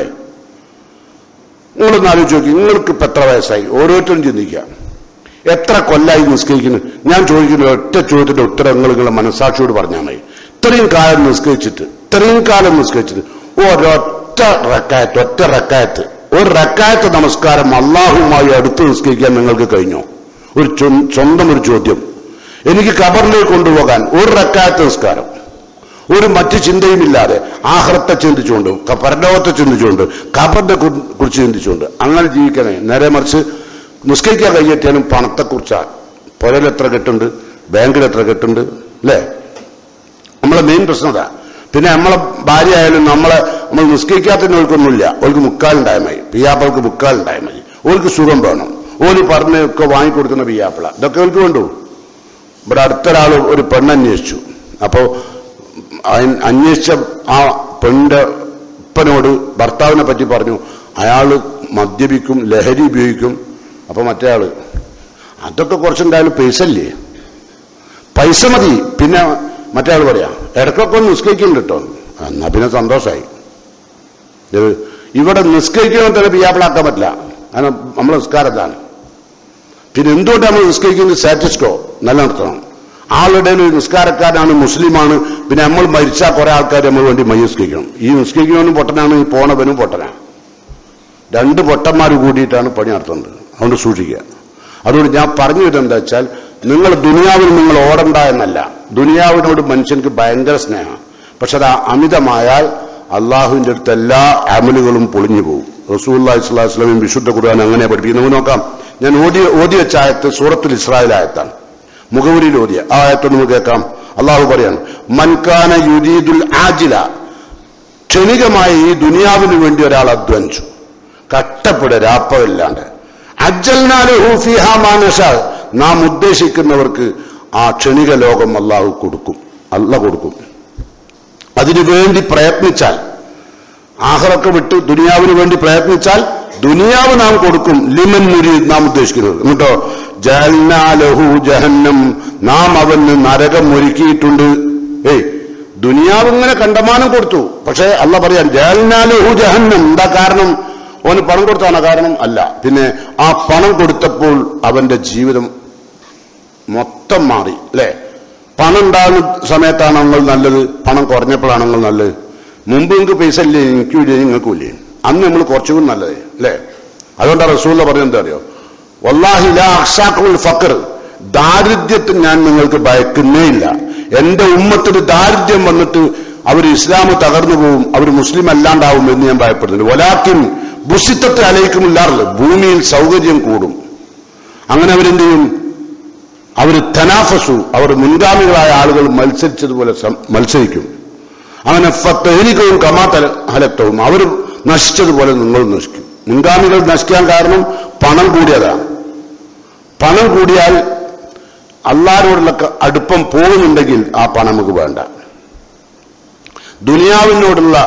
നിങ്ങളൊന്ന് ആലോചിച്ച് നോക്കി നിങ്ങൾക്ക് ഇപ്പൊ എത്ര വയസ്സായി ഓരോരുത്തരും ചിന്തിക്കുക എത്ര കൊല്ലായി നിസ്കരിക്കുന്നു ഞാൻ ചോദിക്കുന്ന ഒറ്റ ചോദ്യത്തിന്റെ ഉത്തരം നിങ്ങൾ നിങ്ങളുടെ മനസ്സാക്ഷിയോട് പറഞ്ഞാൽ മതി ഇത്രയും കാലം നിസ്കരിച്ചിട്ട് ഇത്രയും കാലം നിസ്കരിച്ചിട്ട് ഒരൊറ്റ റക്കായത്ത് ഒറ്റ റക്കായത്ത് ഒരു റക്കായത്ത് നമസ്കാരം അള്ളാഹുമായി അടുത്ത് നിസ്കരിക്കാൻ നിങ്ങൾക്ക് കഴിഞ്ഞോ ഒരു ചൊ- സ്വന്തം ഒരു ചോദ്യം എനിക്ക് കബറിലേക്ക് കൊണ്ടുപോകാൻ ഒരു റക്കായത്ത് നിസ്കാരം ഒരു മറ്റു ചിന്തയുമില്ലാതെ ആഹ്റത്തെ ചിന്തിച്ചുകൊണ്ട് ക- പരലോകത്തെ ചിന്തിച്ചുകൊണ്ട് കബറിനെ കു- കുറിച്ച് ചിന്തിച്ചുകൊണ്ട് അങ്ങനെ ജീവിക്കണേ നേരെ മറിച്ച് നിസ്കരിക്കാൻ കൈയെത്തിയാലും പണത്തെക്കുറിച്ചാണ് പുരയിൽ എത്ര കെട്ടുണ്ട് ബാങ്കിൽ എത്ര കെട്ടുണ്ട് അല്ലേ നമ്മളെ മെയിൻ പ്രശ്നം അതാ പിന്നെ നമ്മളെ ഭാര്യ ആയാലും നമ്മളെ നമ്മൾ നിസ്കരിക്കാത്തതിന് ഓൽക്കൊന്നുമില്ല ഓൾക്ക് മുക്കാലുണ്ടായ മതി പിയാപ്പിൾക്ക് മുക്കാലുണ്ടായ മതി ഓൾക്ക് സുഖം വേണം ഓല് പറഞ്ഞൊക്കെ വാങ്ങിക്കൊടുക്കുന്ന പിയാപ്പിള ഇതൊക്കെ ഓൾക്ക് വേണ്ടു ഇവിടെ അടുത്തൊരാൾ ഒരു പെണ്ണ് അന്വേഷിച്ചു അപ്പോ അയൻ- അന്വേഷിച്ച ആ പെണ്ണിന്റെ ഉപ്പനോട് ഭർത്താവിനെ പറ്റി പറഞ്ഞു അയാള് മദ്യപിക്കും ലഹരി ഉപയോഗിക്കും അപ്പൊ മറ്റേ ആള് അതൊക്കെ കുറച്ചുണ്ടായാലും പൈസ ഇല്ലേ പൈസ മതി പിന്നെ മറ്റേ ആൾ പറയാം ഇടയ്ക്കൊക്കെ ഒന്ന് നിസ്കരിക്കുന്നുണ്ട് കേട്ടോ എന്നാ പിന്നെ സന്തോഷമായി ഇത് ഇവിടെ നിസ്കരിക്കാൻ തന്നെ പിയാപ്പിളാക്കാൻ പറ്റില്ല കാരണം നമ്മളെ നിസ്കാരം ഇതാണ് പിന്നെ എന്തുകൊണ്ട് നമ്മൾ നിസ്കരിക്കുന്നത് സ്റ്റാറ്റസ്കോ നിലനിർത്തണം ആളുടെ ഒരു നിസ്കാരക്കാരനാണ് മുസ്ലിമാണ് പിന്നെ നമ്മൾ മരിച്ചാൽ കുറെ ആൾക്കാർ നമ്മൾ വേണ്ടി മയ്യസ്കരിക്കണം ഈ നിസ്കരിക്കുന്നവനും പൊട്ടനാണ് ഈ പോണവനും പൊട്ടനാണ് രണ്ട് പൊട്ടന്മാർ കൂടിയിട്ടാണ് പണി നടത്തുന്നത് അതുകൊണ്ട് സൂക്ഷിക്കുക അതുകൊണ്ട് ഞാൻ പറഞ്ഞു വരുന്നത് എന്താ വെച്ചാൽ നിങ്ങൾ ദുനിയാവിൽ നിങ്ങൾ ഓടണ്ട എന്നല്ല ദുനിയാവിനോട് മനുഷ്യർക്ക് ഭയങ്കര സ്നേഹം പക്ഷെ അത് അമിതമായാൽ അള്ളാഹുവിന്റെ അടുത്ത് എല്ലാ അമലുകളും പൊളിഞ്ഞു പോകും റസൂല്ലാ ഇസ്ലാഹു വസ്ലമിൻ വിശുദ്ധ ഖുർആൻ അങ്ങനെ പഠിപ്പിക്കും നമുക്ക് നോക്കാം ഞാൻ ഓടി ഓടി വെച്ച ആയത്ത് സൂറത്തുൽ ഇസ്രായേൽ ആയത്താണ് മുഖവുരിയിൽ ഓതിയ ആ ആയത്ത് നമുക്ക് കേൾക്കാം അള്ളാഹു പറയാണ് മൻകാന യുരീദുൽ ആജില ക്ഷണികമായി ഈ ദുനിയാവിന് വേണ്ടി ഒരാൾ അധ്വാനിച്ചു കട്ടപ്പെടുക രാപ്പമില്ലാണ്ട് അജ്ജൽനാലുഹൂഫിഹാമാനഷ നാം ഉദ്ദേശിക്കുന്നവർക്ക് ആ ക്ഷണിക ലോകം അള്ളാഹു കൊടുക്കും അല്ല കൊടുക്കും അതിനു വേണ്ടി പ്രയത്നിച്ചാൽ ആഹറൊക്കെ വിട്ട് ദുനിയാവിന് വേണ്ടി പ്രയത്നിച്ചാൽ ദുനിയാവ് നാം കൊടുക്കും ലിമൻ മുരി നാം ഉദ്ദേശിക്കുന്നത് എന്നിട്ടോ ജഹന്നാലഹു ജഹന്നം നാം അവന് നരകം ഒരുക്കിയിട്ടുണ്ട് ഏയ് ദുനിയാവ് ഇങ്ങനെ കണ്ടമാനം കൊടുത്തു പക്ഷേ അല്ല പറയാൻ ജഹന്നാലഹു ജഹന്നം എന്താ കാരണം ഓന് പണം കൊടുത്താണോ കാരണം അല്ല പിന്നെ ആ പണം കൊടുത്തപ്പോൾ അവന്റെ ജീവിതം മൊത്തം മാറി അല്ലേ പണം ഉണ്ടാകുന്ന സമയത്താണ് നിങ്ങൾ നല്ലത് പണം കുറഞ്ഞപ്പോഴാണ് നിങ്ങൾ നല്ലത് മുമ്പ് നിങ്ങൾക്ക് പൈസ ഇല്ലേ എനിക്കും ഇല്ലേ നിങ്ങൾക്കും ഇല്ലേ അന്ന് നമ്മൾ കുറച്ചുകൂടി നല്ലത് അല്ലേ അതുകൊണ്ടാണ് റസൂല പറഞ്ഞത് എന്താ അറിയോ വല്ലാഹി ലാ അക്ഷാക്കുൽ ഫക്കർ ദാരിദ്ര്യത്തിൽ ഞാൻ നിങ്ങൾക്ക് ഭയക്കുന്നേ ഇല്ല എന്റെ ഉമ്മത്തിന് ദാരിദ്ര്യം വന്നിട്ട് അവർ ഇസ്ലാം തകർന്നു പോവും അവർ മുസ്ലിം അല്ലാണ്ടാവും എന്ന് ഞാൻ ഭയപ്പെടുന്നുണ്ട് വലാക്കിൻ ബുഷിത്തത്തെ അലയിക്കുമില്ലാറില്ല ഭൂമിയിൽ സൗകര്യം കൂടും അങ്ങനെ അവരെന്ത് ചെയ്യും അവർ തനാഫസു അവർ മുൻഗാമികളായ ആളുകൾ മത്സരിച്ചതുപോലെ സം- മത്സരിക്കും അങ്ങനെ ഫത്തഹലിക്കവും കമാത്തല ഹലക്തവും അവർ നശിച്ചതുപോലെ നിങ്ങൾ നശിക്കും മുൻഗാമികൾ നശിക്കാൻ കാരണം പണം കൂടിയതാണ് പണം കൂടിയാൽ അള്ളാരോടുള്ള ക- അടുപ്പം പോകുന്നുണ്ടെങ്കിൽ ആ പണം നമുക്ക് വേണ്ട ദുനിയാവിനോടുള്ള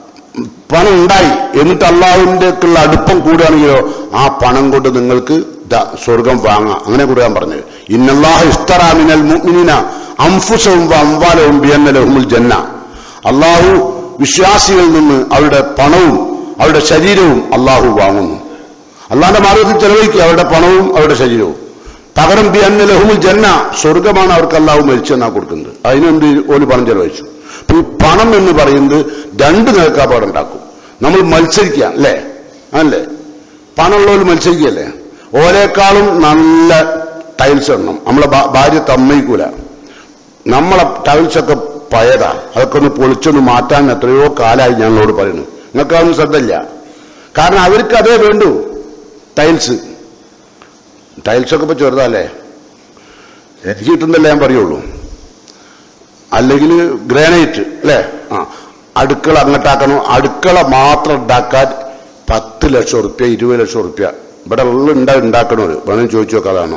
പണം ഉണ്ടായി എന്നിട്ട് അള്ളാഹുവിൻ്റെക്കുള്ള അടുപ്പം കൂടുകയാണെങ്കിലോ ആ പണം കൊണ്ട് നിങ്ങൾക്ക് ദാ സ്വർഗം വാങ്ങാം അങ്ങനെ കൂടാൻ പറഞ്ഞത് ഇന്നല്ലാഹ് ഇസ്തറാമിനൽ മുഅ്മിനീന അംഫുസവും അംവാലവും ബിയന്നലഹുമുൽ ജന്ന അള്ളാഹു വിശ്വാസികളിൽ നിന്ന് അവരുടെ പണവും അവരുടെ ശരീരവും അള്ളാഹു വാങ്ങുന്നു അള്ളാന്റെ മാർഗത്തിൽ ചെലവഴിക്കുക അവരുടെ പണവും അവരുടെ ശരീരവും പകരം ബിയന്നലഹുമുൽ ജന്ന സ്വർഗമാണ് അവർക്ക് അള്ളാഹു മരിച്ചെന്നാ കൊടുക്കുന്നത് അതിനെന്ത് ഒരു പണം ചെലവഴിച്ചു അപ്പൊ ഈ പണം എന്ന് പറയുന്നത് രണ്ട് നിലക്കാപ്പാടുണ്ടാക്കും നമ്മൾ മത്സരിക്കുക അല്ലേ അല്ലേ പണമുള്ളവർ മത്സരിക്കുകയല്ലേ ഓരേക്കാളും നല്ല ടൈൽസ് ഇടണം നമ്മളെ ഭാ- ഭാര്യ തമ്മയിക്കൂല നമ്മളെ ടൈൽസൊക്കെ പഴയതാ അതൊക്കെ ഒന്ന് പൊളിച്ചൊന്ന് മാറ്റാൻ എത്രയോ കാലമായി ഞങ്ങളോട് പറയുന്നു നിങ്ങൾക്കതൊന്നും ശ്രദ്ധയില്ല കാരണം അവർക്ക് അതേ വേണ്ടൂ ടൈൽസ് ടൈൽസൊക്കെ ഇപ്പൊ ചെറുതല്ലേ എനിക്ക് കിട്ടുന്നല്ലേ ഞാൻ പറയുള്ളൂ അല്ലെങ്കിൽ ഗ്രാനൈറ്റ് അല്ലേ ആ അടുക്കള അങ്ങോട്ടാക്കണം അടുക്കള മാത്രം ഉണ്ടാക്കാൻ പത്ത് ലക്ഷം ഉറുപ്യ ഇരുപത് ലക്ഷം ഉറുപ്യ ഇവിടെ ഉള്ള ഉണ്ടാ ഉണ്ടാക്കണത് വേണം ചോദിച്ചു നോക്കാതാണോ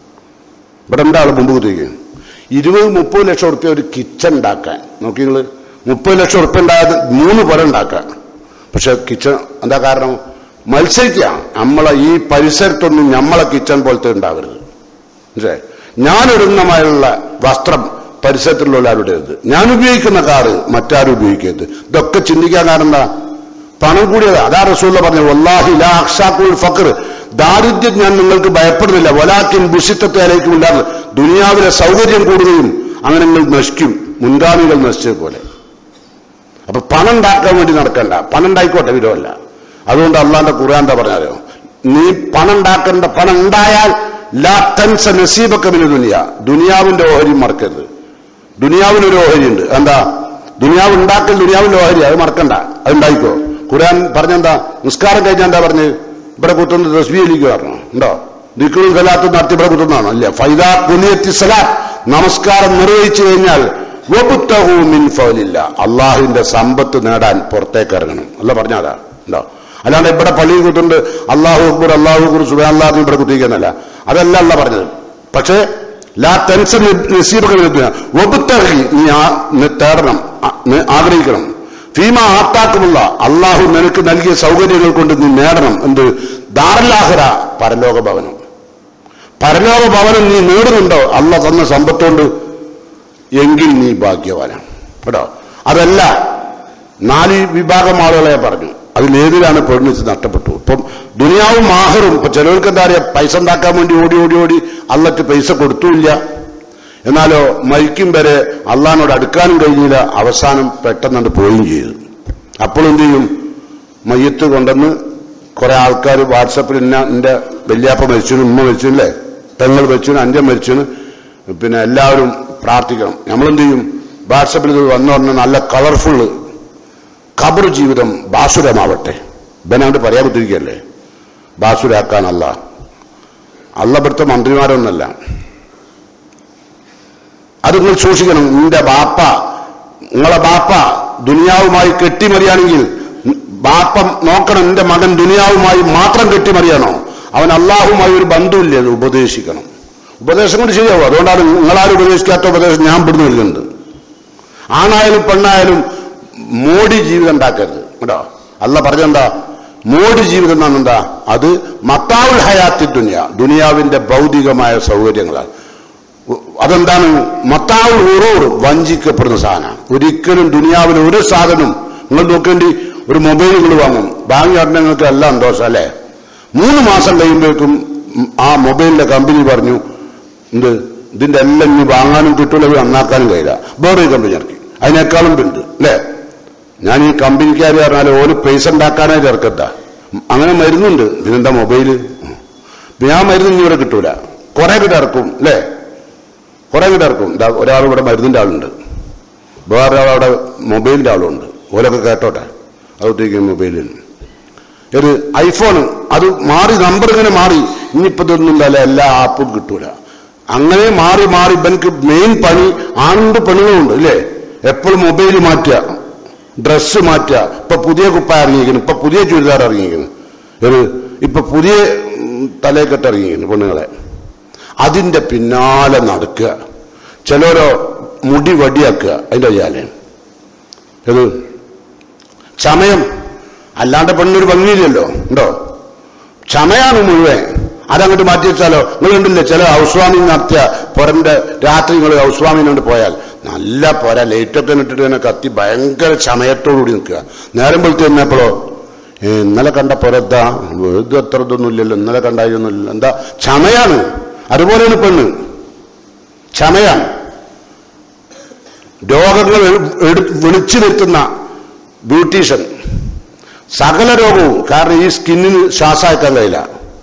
ഇവിടെ എന്താ ആള് മുമ്പ് കുത്തിക്ക് ഇരുപത് മുപ്പത് ലക്ഷം ഉറുപ്യ ഒരു കിച്ചൺ ഉണ്ടാക്കാൻ നോക്കി നിങ്ങള് മുപ്പത് ലക്ഷം ഉറുപ്യ ഉണ്ടായത് മൂന്ന് പുര ഉണ്ടാക്കാൻ പക്ഷെ കിച്ചൺ എന്താ കാരണം മത്സരിക്കുക നമ്മളെ ഈ പരിസരത്തൊന്നും നമ്മളെ കിച്ചൺ പോലത്തെ ഉണ്ടാവരുത് മനസ്സിലായി ഞാൻ ഇടുന്നമായുള്ള വസ്ത്രം പരിസരത്തിലുള്ള ആരുടേത് ഞാൻ ഉപയോഗിക്കുന്ന കാറ് മറ്റാരും ഉപയോഗിക്കരുത് ഇതൊക്കെ ചിന്തിക്കാൻ കാരണം എന്താ പണം കൂടിയത് അതാ റസൂല്ല പറഞ്ഞു വല്ലാഹി ലാ അഖ്ഷാക്കുൽ ഫഖർ ദാരിദ്ര്യം ഞാൻ നിങ്ങൾക്ക് ഭയപ്പെടുന്നില്ല വലാക്കിൻ ബുഷിത്തത്തെ അലയിക്കും ഇല്ലാതെ ദുനിയാവിലെ സൗകര്യം കൂടുകയും അങ്ങനെ നിങ്ങൾ നശിക്കും മുൻഗാമികൾ നശിച്ചതുപോലെ അപ്പൊ പണം ഉണ്ടാക്കാൻ വേണ്ടി നടക്കണ്ട പണം ഉണ്ടായിക്കോട്ടെ വിരോധമല്ല അതുകൊണ്ട് അള്ളാന്റെ ഖുർആൻ എന്താ പറഞ്ഞാലോ നീ പണം ഉണ്ടാക്കേണ്ട പണം ഉണ്ടായാൽ ലാ തൻസ നസീബക്കമിന് ദുനിയ ദുനിയാവിന്റെ ഓഹരി മറക്കരുത് ദുനിയാവിനൊരു ഓഹരി ഉണ്ട് എന്താ ദുനിയാവ് ഉണ്ടാക്കൽ ദുനിയാവിന്റെ ഓഹരി അത് മറക്കണ്ട അത് ഉണ്ടായിക്കോ ഖുർആൻ പറഞ്ഞെന്താ നിസ്കാരം കഴിഞ്ഞാൽ എന്താ പറഞ്ഞ് ഇവിടെ കുത്തുന്ന തസ്ബിയിലേക്ക് പറഞ്ഞു ഉണ്ടോ ദിക്കുളും സലാത്തും നടത്തി ഇവിടെ കുത്തുന്നതാണോ ഇല്ല ഫൈദാ കുനിയത്തി സലാത്ത് നമസ്കാരം നിർവഹിച്ചു കഴിഞ്ഞാൽ വബുത്തഹു മിൻ ഫൗലില്ല അള്ളാഹുവിന്റെ സമ്പത്ത് നേടാൻ പുറത്തേക്ക് ഇറങ്ങണം അല്ല പറഞ്ഞാതാ ഉണ്ടോ അല്ലാണ്ട് ഇവിടെ പള്ളിയിൽ കുത്തുണ്ട് അള്ളാഹു അക്ബർ അള്ളാഹു അക്ബർ സുബാൻ അള്ളാഹു ഇവിടെ കുത്തിക്കുന്നല്ല അതല്ല അല്ല പറഞ്ഞത് പക്ഷേ ലാ ടെൻഷൻ നസീബൊക്കെ ഒബുത്തഹി നീ ആ- നീ തേടണം ആ- നീ ആഗ്രഹിക്കണം ഫീമ ആത്താക്കുമുള്ള അള്ളാഹു നിനക്ക് നൽകിയ സൗകര്യങ്ങൾ കൊണ്ട് നീ നേടണം എന്ത് ദാറലാഹുര പരലോക ഭവനം പരലോക ഭവനം നീ നേടുന്നുണ്ടോ അല്ല തന്ന സമ്പത്തുകൊണ്ട് എങ്കിൽ നീ ഭാഗ്യവാനാണ് കേട്ടോ അതല്ല നാല് വിഭാഗം ആളുകളെ പറഞ്ഞു അതിലേതിലാണ് പെണ്ണിച്ച് നഷ്ടപ്പെട്ടു ഇപ്പം ദുനിയാവും മാഹറും ഇപ്പൊ ചിലവർക്ക് എന്താ പറയാ പൈസ ഉണ്ടാക്കാൻ വേണ്ടി ഓടി ഓടി ഓടി അല്ലറ്റ് പൈസ കൊടുത്തുമില്ല എന്നാലോ മരിക്കും വരെ അള്ളഹാനോട് അടുക്കാനും കഴിഞ്ഞില്ല അവസാനം പെട്ടെന്നുണ്ട് പോവുകയും ചെയ്തു അപ്പോൾ എന്ത് ചെയ്യും മയ്യത്ത് കൊണ്ടുവന്ന് കുറെ ആൾക്കാർ വാട്സപ്പിൽ ഇന്ന എന്റെ വല്യാപ്പ മരിച്ചു ഉമ്മ മരിച്ചു അല്ലേ പെങ്ങൾ മരിച്ചു അഞ്ചൻ മരിച്ചു പിന്നെ എല്ലാവരും പ്രാർത്ഥിക്കണം നമ്മളെന്ത് ചെയ്യും വാട്സപ്പിൽ ഇത് വന്നു പറഞ്ഞ നല്ല കളർഫുള്ള് ഖബർ ജീവിതം ബാസുരമാവട്ടെ ഇവനാണ്ട് പറയാൻ പറ്റിരിക്കല്ലേ ബാസുരാക്കാനല്ല അല്ല ഇവിടുത്തെ മന്ത്രിമാരൊന്നല്ല അത് നിങ്ങൾ സൂക്ഷിക്കണം നിന്റെ ബാപ്പ നിങ്ങളെ ബാപ്പ ദുനിയാവുമായി കെട്ടിമറിയാണെങ്കിൽ ബാപ്പ നോക്കണം നിന്റെ മകൻ ദുനിയാവുമായി മാത്രം കെട്ടിമറിയണോ അവൻ അള്ളാഹുമായി ഒരു ബന്ധമില്ല അത് ഉപദേശിക്കണം ഉപദേശം കൊണ്ട് ശരിയാവും അതുകൊണ്ടാണ് നിങ്ങളാരും ഉപദേശിക്കാത്ത ഉപദേശം ഞാൻ ഇവിടുന്ന് നൽകുന്നുണ്ട് ആണായാലും പെണ്ണായാലും മോഡി ജീവിതം ഉണ്ടാക്കരുത് കേട്ടോ അല്ല പറഞ്ഞെന്താ മോഡി ജീവിതം എന്നാണ് എന്താ അത് മത്താവുൽ ഹയാത്തി ദുനിയ ദുനിയാവിന്റെ ഭൗതികമായ സൗകര്യങ്ങളാണ് ഉ- അതെന്താണ് മത്താവുൽ ഉറൂർ വഞ്ചിക്കപ്പെടുന്ന സാധനമാണ് ഒരിക്കലും ദുനിയാവിൽ ഒരു സാധനം നിങ്ങൾ നോക്കേണ്ടി ഒരു മൊബൈൽ നിങ്ങൾ വാങ്ങും വാങ്ങി ഉടനെ നിങ്ങൾക്ക് എല്ലാം ദോഷം അല്ലേ മൂന്ന് മാസം കഴിയുമ്പോഴേക്കും ആ മൊബൈലിന്റെ കമ്പനി പറഞ്ഞു എന്ത് ഇതിന്റെ എല്ലാം ഇനി വാങ്ങാനും കിട്ടൂല ഇത് നന്നാക്കാനും കഴിയില്ല വേറെ ഒരു കമ്പനി ഇറക്കി അതിനേക്കാളും ഉണ്ട് അല്ലേ ഞാൻ ഈ കമ്പനിക്കാർ പറഞ്ഞാൽ ഓന് പൈസ ഉണ്ടാക്കാനായിട്ട് ഇറക്കത്ത അങ്ങനെ മരുന്നുണ്ട് ഇതിനെന്താ മൊബൈല് ഇപ്പൊ ഞാൻ മരുന്ന് ഇനി ഇവിടെ കിട്ടൂല കുറെ കിட்ட ഇറക്കും അല്ലേ കുറെ കിட்ட ഇറക്കും ഇതാ ഒരാൾ ഇവിടെ മരുന്നിന്റെ ആളുണ്ട് വേറെ അവിടെ മൊബൈലിന്റെ ആളുണ്ട് ഓലൊക്കെ കേട്ടോട്ടെ അതൊത്തേക്ക് മൊബൈലിൽ ഒരു ഐഫോൺ അത് മാറി നമ്പർ ഇങ്ങനെ മാറി ഇനിയിപ്പോ ഇതൊന്നും അല്ല എല്ലാ ആപ്പും കിട്ടൂല അങ്ങനെ മാറി മാറി ഇവനക്ക് മെയിൻ പണി ആണിന്റെ പണികളുണ്ട് ഇല്ലേ എപ്പോഴും മൊബൈൽ മാറ്റുക ഡ്രസ്സ് മാറ്റുക ഇപ്പൊ പുതിയ കുപ്പായ ഇറങ്ങിയിരിക്കുന്നു ഇപ്പൊ പുതിയ ചുരിദാർ ഇറങ്ങിയിരിക്കുന്നു ഒരു ഇപ്പൊ പുതിയ ഉം, തലയെക്കെട്ട് ഇറങ്ങിയിരിക്കുന്നു പെണ്ണുങ്ങളെ അതിന്റെ പിന്നാലെ നടക്കുക ചിലരോ മുടി വടിയാക്കുക അതിന്റെ വയ്യാലെ ഇത് ചമയം അല്ലാണ്ട് പെണ്ണൊരു ഭംഗിയില്ലല്ലോ ഉണ്ടോ ചമയാണ് മുഴുവൻ അതങ്ങോട്ട് മാറ്റി വെച്ചാലോ നിങ്ങൾ കണ്ടില്ലേ ചില ഹൗസ്വാമി നടത്തിയ പൊരന്റെ രാത്രി നിങ്ങൾ ഹൗസ്വാമിനോട് പോയാൽ നല്ല പൊര ലൈറ്റൊക്കെ ഇട്ടിട്ട് തന്നെ കത്തി ഭയങ്കര ചമയത്തോടുകൂടി നിൽക്കുക നേരം വെളുത്ത് ചെന്നപ്പോഴോ ഏ, ഇന്നലെ കണ്ട പൊരത്താ ഇത് അത്ര ഇതൊന്നും ഇല്ലല്ലോ ഇന്നലെ കണ്ടായിരുന്നില്ല എന്താ ചമയാണ് അതുപോലെയാണ് പെണ്ണ് ചമയാണ് രോഗങ്ങൾ എഴു- എടു- വിളിച്ചു നിർത്തുന്ന ബ്യൂട്ടീഷ്യൻ സകല രോഗവും കാരണം ഈ സ്കിന്നിന് ശ്വാസമാക്കാൻ കഴിയില്ല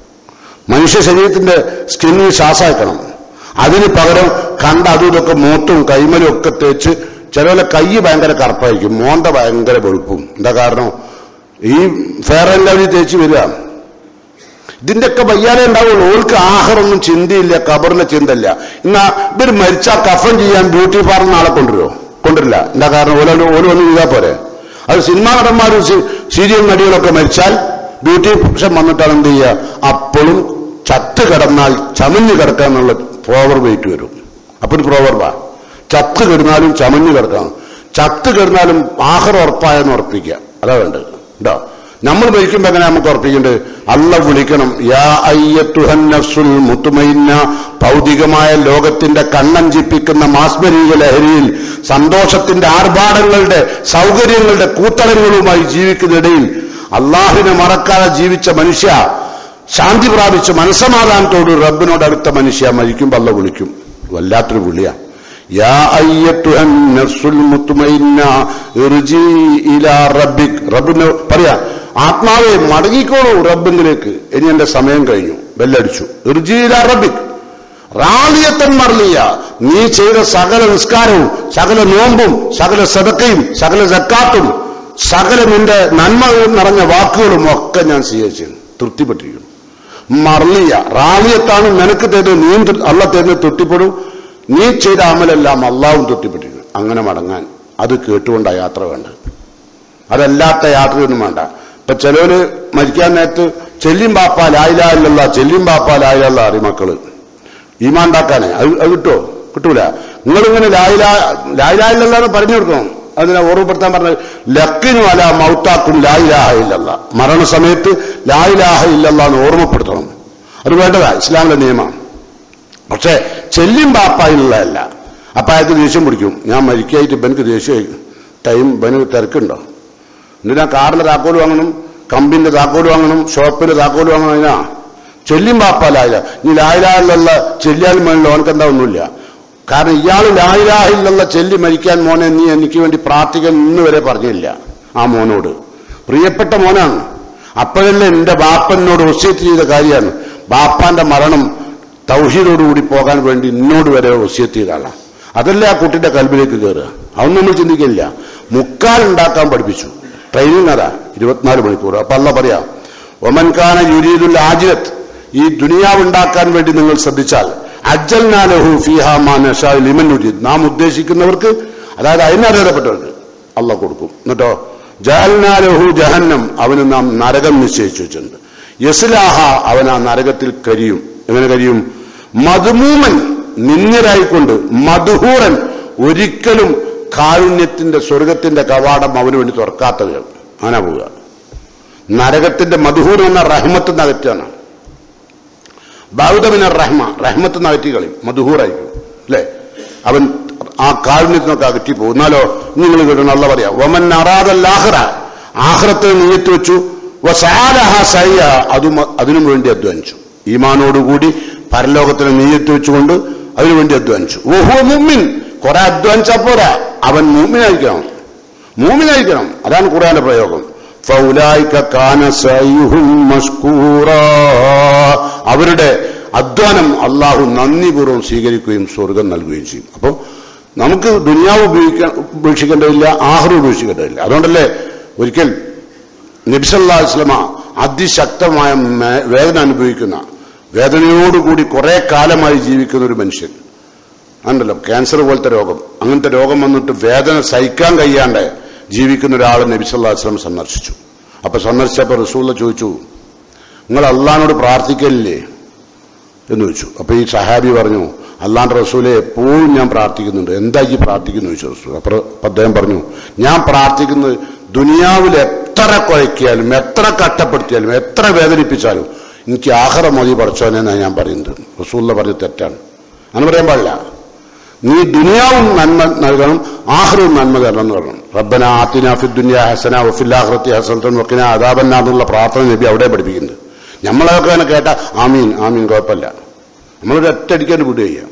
മനുഷ്യ ശരീരത്തിന്റെ സ്കിന്നിന് ശ്വാസമാക്കണം അതിന് പകരം കണ്ട അതും ഇതൊക്കെ മൂത്തും കൈമലും ഒക്കെ തേച്ച് ചിലവരെ കൈ ഭയങ്കര കറുപ്പായിരിക്കും മോന്ത ഭയങ്കര വെളുപ്പും എന്താ കാരണം ഈ ഫെയർ ആൻഡ് ലവ്ലി തേച്ച് വരിക ഇതിന്റെയൊക്കെ വയ്യാതെ ഉണ്ടാവുള്ളൂ ഓൾക്ക് ആഹാരമൊന്നും ചിന്തയില്ല കബറിലെ ചിന്തയില്ല എന്നാ ഇവർ മരിച്ചാൽ കഫൻ ചെയ്യാൻ ബ്യൂട്ടി പാർലർ ആളെ കൊണ്ടുവരുമോ കൊണ്ടുവരില്ല എന്താ കാരണം ഓരോ ഓരോ ഒന്ന് ചെയ്താൽ പോരെ അത് സിനിമാ നടന്മാരും സി- സീരിയൽ നടികളൊക്കെ മരിച്ചാൽ ബ്യൂട്ടീഷ്യൻ വന്നിട്ടാണ് എന്ത് ചെയ്യുക അപ്പോഴും ചത്ത് കിടന്നാൽ ചമഞ്ഞു കിടക്കുക എന്നുള്ള പ്രോവർ വെയിറ്റ് വരും അപ്പൊ ഒരു പ്രോവർബാ ചത്ത് കിടന്നാലും ചമഞ്ഞു കിടക്കണം ചത്ത് കിടന്നാലും ആഹാരം ഉറപ്പായെന്ന് ഉറപ്പിക്കുക അതാ വേണ്ടത് കേട്ടോ നമ്മൾ മരിക്കുമ്പോ എങ്ങനെ നമുക്ക് ഉറപ്പിക്കേണ്ടത് അല്ല വിളിക്കണം യാ അയ്യത്തുഹൻ നഫ്സുൽ മുത്തുമൈന്ന ഭൗതികമായ ലോകത്തിന്റെ കണ്ണഞ്ചിപ്പിക്കുന്ന മാസ്മരീക ലഹരിയിൽ സന്തോഷത്തിന്റെ ആർഭാടങ്ങളുടെ സൗകര്യങ്ങളുടെ കൂത്തടങ്ങളുമായി ജീവിക്കുന്നതിടയിൽ അള്ളാഹിനെ മറക്കാതെ ജീവിച്ച മനുഷ്യ ശാന്തി പ്രാപിച്ച് മനസ്സമാധാനത്തോട് റബ്ബിനോട് അടുത്ത മനുഷ്യ മരിക്കുമ്പോൾ അല്ല വിളിക്കും വല്ലാത്തൊരു വിളിയാ യാ അയ്യത്തുഹൻ നഫ്സുൽ മുത്തുമൈന്ന ഇർജി ഇലാ റബ്ബിക് റബ്ബിന് പറയാ ആത്മാവെ മടങ്ങിക്കോളൂ റബ്ബിങ്കിലേക്ക് ഇനി എന്റെ സമയം കഴിഞ്ഞു ബെല്ലടിച്ചു ഇർജി ഇലാ റബ്ബിക് റാലിയത്തൻ മറലിയ നീ ചെയ്ത സകല നിസ്കാരവും സകല നോമ്പും സകല സദക്കയും സകല ജക്കാത്തും സകല നിന്റെ നന്മ നിറഞ്ഞ വാക്കുകളും ഒക്കെ ഞാൻ സ്വീകരിച്ചു തൃപ്തിപ്പെട്ടിരിക്കുന്നു മറലിയ റാലിയത്താണ് നിനക്ക് തരുന്നത് നീ അല്ല തരുന്നത് തൃപ്തിപ്പെടും നീ ചെയ്ത അമലെല്ലാം അള്ളാവും തൃപ്തിപ്പെട്ടിരിക്കുന്നു അങ്ങനെ മടങ്ങാൻ അത് കേട്ടുകൊണ്ടാ യാത്ര വേണ്ടത് അതല്ലാത്ത യാത്രയൊന്നും വേണ്ട ഇപ്പൊ ചിലവര് മരിക്കാൻ നേരത്ത് ചെല്ലിയും പാപ്പ ലായില്ല ചെല്ലിയും പാപ്പ ലായില്ല അറിയും മക്കള് ഈമാണ്ടാക്കാനേ അത് അത് കിട്ടുമോ കിട്ടൂല നിങ്ങളിങ്ങനെ ലായില ലായിലായില്ലെന്ന് പറഞ്ഞു കൊടുക്കണം അതിനെ ഓർമ്മപ്പെടുത്താൻ പറഞ്ഞത് ലക്കിനും അല മൗത്താക്കും ലായിലാഹ ഇല്ലല്ല മരണസമയത്ത് ലായിലാഹ ഇല്ലല്ല എന്ന് ഓർമ്മപ്പെടുത്തണം അത് വേണ്ടതാ ഇസ്ലാമിന്റെ നിയമമാണ് പക്ഷേ ചെല്ലും ബാപ്പായിലുള്ളതല്ല അപ്പൊ അയാൾക്ക് ദേഷ്യം പിടിക്കും ഞാൻ മരിക്കായിട്ട് ഇവനക്ക് ദേഷ്യമായി ടൈം ഇവന് തിരക്കുണ്ടോ എന്തിനാ കാറിന്റെ താക്കോല് വാങ്ങണം കമ്പിന്റെ താക്കോല് വാങ്ങണം ഷോപ്പിന്റെ താക്കോല് വാങ്ങണം അതിനാ ചെല്ലും ബാപ്പ ലായില ഇനി ലായിലുള്ള ചെല്ലിയാലും വേണല്ലോ അവനക്ക് എന്താ ഒന്നുമില്ല കാരണം ഇയാൾ ലായിലാഹില്ല ചെല്ലി മരിക്കാൻ മോനെ നീ എനിക്ക് വേണ്ടി പ്രാർത്ഥിക്കാൻ ഇന്ന് വരെ പറഞ്ഞില്ല ആ മോനോട് പ്രിയപ്പെട്ട മോനാണ് അപ്പോഴല്ലേ എന്റെ ബാപ്പനോട് ഒസ്യത്ത് ചെയ്ത കാര്യമാണ് ബാപ്പാന്റെ മരണം തൗഹീദോടുകൂടി പോകാൻ വേണ്ടി എന്നോട് വരെ ഒസ്യത്ത് ചെയ്ത ആളാണ് അതല്ലേ ആ കുട്ടിയുടെ കൽബിലേക്ക് കയറുക അതൊന്നും നമ്മൾ ചിന്തിക്കില്ല മുക്കാൽ ഉണ്ടാക്കാൻ പഠിപ്പിച്ചു ട്രെയിനിങ് അതാ ഇരുപത്തിനാല് മണിക്കൂർ അപ്പൊ അല്ല പറയാം ഒമൻഖാന യുരീദുൽ ആജിരത്ത് ഈ ദുനിയാവ് ഉണ്ടാക്കാൻ വേണ്ടി നിങ്ങൾ ശ്രദ്ധിച്ചാൽ അജ്ജൽനാലഹു ഫിഹാമാനഷാ ലിമൻ യുരീദ് നാം ഉദ്ദേശിക്കുന്നവർക്ക് അതായത് അതിനർഹതപ്പെട്ടവർക്ക് അല്ല കൊടുക്കും എന്നിട്ടോ ജഹൽനാലഹു ജഹന്നം അവന് നാം നരകം നിശ്ചയിച്ചു വെച്ചിട്ടുണ്ട് യസ്ലാഹ അവൻ ആ നരകത്തിൽ കരിയും എങ്ങനെ കരിയും മധുമൂമൻ നിന്ദ്യരായിക്കൊണ്ട് മധുഹൂറൻ ഒരിക്കലും കാരുണ്യത്തിന്റെ സ്വർഗത്തിന്റെ കവാടം അവന് വേണ്ടി തുറക്കാത്തവർ അങ്ങനെ പോവുക നരകത്തിന്റെ മധുഹൂർ എന്ന റഹ്മത്ത് നകറ്റാണ് ബാവുദമിന റഹ്മ റഹ്മത്ത് നകറ്റി കളയും മധുഹൂറായിരിക്കും അല്ലേ അവൻ ആ കാരുണ്യത്തിനൊക്കെ അകറ്റി പോകും എന്നാലോ നിങ്ങൾ കേട്ടോ നല്ല പറയാം വമൻ അറാദല്ലാഹ്റ ആഹ്റത്തെ നീയത്ത് വെച്ചു വസാലഹ സയ്യ അതും അതിനും വേണ്ടി അധ്വാനിച്ചു ഈമാനോടുകൂടി പരലോകത്തിന് നീയത്ത് വെച്ചുകൊണ്ട് അതിനുവേണ്ടി അധ്വാനിച്ചു ഓഹോ മുമ്മിൻ കുറെ അധ്വാനിച്ചാ പോരാ അവൻ മൂമിനായിരിക്കണം മൂമിനായിരിക്കണം അതാണ് ഖുർആന്റെ പ്രയോഗം ഫൗലായിക കാന സയ്യുഹും മഷ്കൂറാ അവരുടെ അധ്വാനം അള്ളാഹു നന്ദിപൂർവ്വം സ്വീകരിക്കുകയും സ്വർഗം നൽകുകയും ചെയ്യും അപ്പോൾ നമുക്ക് ദുനിയാവ് ഉപയോഗിക്കാൻ ഉപേക്ഷിക്കേണ്ടതില്ല ആഹ്റം ഉപേക്ഷിക്കേണ്ടതില്ല അതുകൊണ്ടല്ലേ ഒരിക്കൽ നബിസല്ലാ വസ്ലമ അതിശക്തമായ മേ- വേദന അനുഭവിക്കുന്ന വേദനയോടുകൂടി കുറെ കാലമായി ജീവിക്കുന്ന ഒരു മനുഷ്യൻ ഉണ്ടല്ലോ ക്യാൻസർ പോലത്തെ രോഗം അങ്ങനത്തെ രോഗം വന്നിട്ട് വേദന സഹിക്കാൻ കഴിയാണ്ട് ജീവിക്കുന്ന ഒരാൾ നബി സല്ലാ വസ്ലം സന്ദർശിച്ചു അപ്പൊ സന്ദർശിച്ചപ്പോ റസൂള്ള ചോദിച്ചു നിങ്ങൾ അള്ളഹാനോട് പ്രാർത്ഥിക്കലില്ലേ എന്ന് ചോദിച്ചു അപ്പൊ ഈ സഹാബി പറഞ്ഞു അള്ളാന്റെ റസൂലെ എപ്പോഴും ഞാൻ പ്രാർത്ഥിക്കുന്നുണ്ട് എന്താ ഈ പ്രാർത്ഥിക്കുന്നു ചോദിച്ചു റസൂൽ അപ്പൊ അപ്പൊ അദ്ദേഹം പറഞ്ഞു ഞാൻ പ്രാർത്ഥിക്കുന്നത് ദുനിയാവിൽ എത്ര കുഴക്കിയാലും എത്ര കഷ്ടപ്പെടുത്തിയാലും എത്ര വേദനിപ്പിച്ചാലും എനിക്ക് ആഹാരം മതി പഠിച്ചോനെന്നാണ് ഞാൻ പറയുന്നത് റസൂല്ല പറഞ്ഞ് തെറ്റാണ് അങ്ങനെ പറയാൻ പാടില്ല നീ ദുനിയാവും നന്മ നൽകണം ആഹ്റവും നന്മ തരണം എന്ന് പറയണം റബ്ബന ആത്തിന ഫിദ്ദുന്യ ഹസന വഫില്ലാഹ്റത്തി ഹസനത്തൻ വക്കിന അദാബന്ന എന്നുള്ള പ്രാർത്ഥന നബി അവിടെ പഠിപ്പിക്കുന്നത് നമ്മളതൊക്കെ അങ്ങനെ കേട്ട ആമീൻ ആമീൻ കുഴപ്പമില്ല നമ്മളൊരു ഒറ്റയടിക്കാൻ വിടുക ചെയ്യാം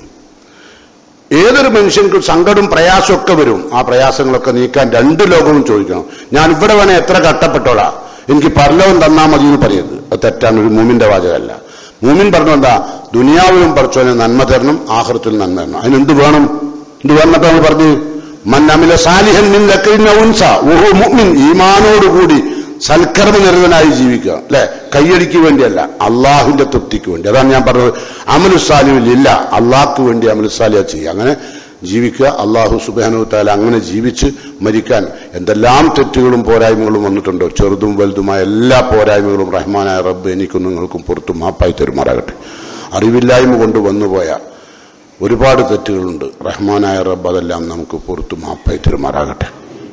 ഏതൊരു മനുഷ്യൻക്കും സങ്കടവും പ്രയാസമൊക്കെ വരും ആ പ്രയാസങ്ങളൊക്കെ നീക്കാൻ രണ്ട് ലോകവും ചോദിക്കണം ഞാൻ ഇവിടെ വേണേ എത്ര കട്ടപ്പെട്ടോളാ എനിക്ക് പരലോകം തന്നാ മതി എന്ന് പറയരുത് അത് തെറ്റാണ് ഒരു മൂമിന്റെ വാചകമല്ല മൂമിൻ പറഞ്ഞു എന്താ ദുനിയാവിലും പറച്ചോനെ നന്മ തരണം ആഹൃത്തിൽ നന്മ തരണം അതിനെന്ത് വേണം എന്ത് വേണമെന്നൊക്കെ നമ്മൾ പറഞ്ഞു മന്നമിലെ സാലിഹൻ മിൻ ലക്കരിന്ന ഉൻസ ഓഹോ മുഅ്മിൻ ഈമാനോടുകൂടി സൽക്കർമ്മ നിരതനായി ജീവിക്കുക അല്ലെ കയ്യടിക്ക് വേണ്ടിയല്ല അള്ളാഹുവിന്റെ തൃപ്തിക്ക് വേണ്ടി അതാണ് ഞാൻ പറഞ്ഞത് അമലുസാലിമിൽ ഇല്ല അള്ളാഹ്ക്ക് വേണ്ടി അമലുസാലിയ ചെയ്യുക അങ്ങനെ ജീവിക്കുക അള്ളാഹു സുബാനു താല അങ്ങനെ ജീവിച്ച് മരിക്കാൻ എന്തെല്ലാം തെറ്റുകളും പോരായ്മകളും വന്നിട്ടുണ്ടോ ചെറുതും വലുതുമായ എല്ലാ പോരായ്മകളും റഹ്മാനായ റബ്ബ് എനിക്കും നിങ്ങൾക്കും പുറത്തും മാപ്പായി തരുമാറാകട്ടെ അറിവില്ലായ്മ കൊണ്ട് വന്നുപോയ ഒരുപാട് തെറ്റുകളുണ്ട് റഹ്മാനായ റബ്ബ് അതെല്ലാം നമുക്ക് പുറത്തു മാപ്പായി തരുമാറാകട്ടെ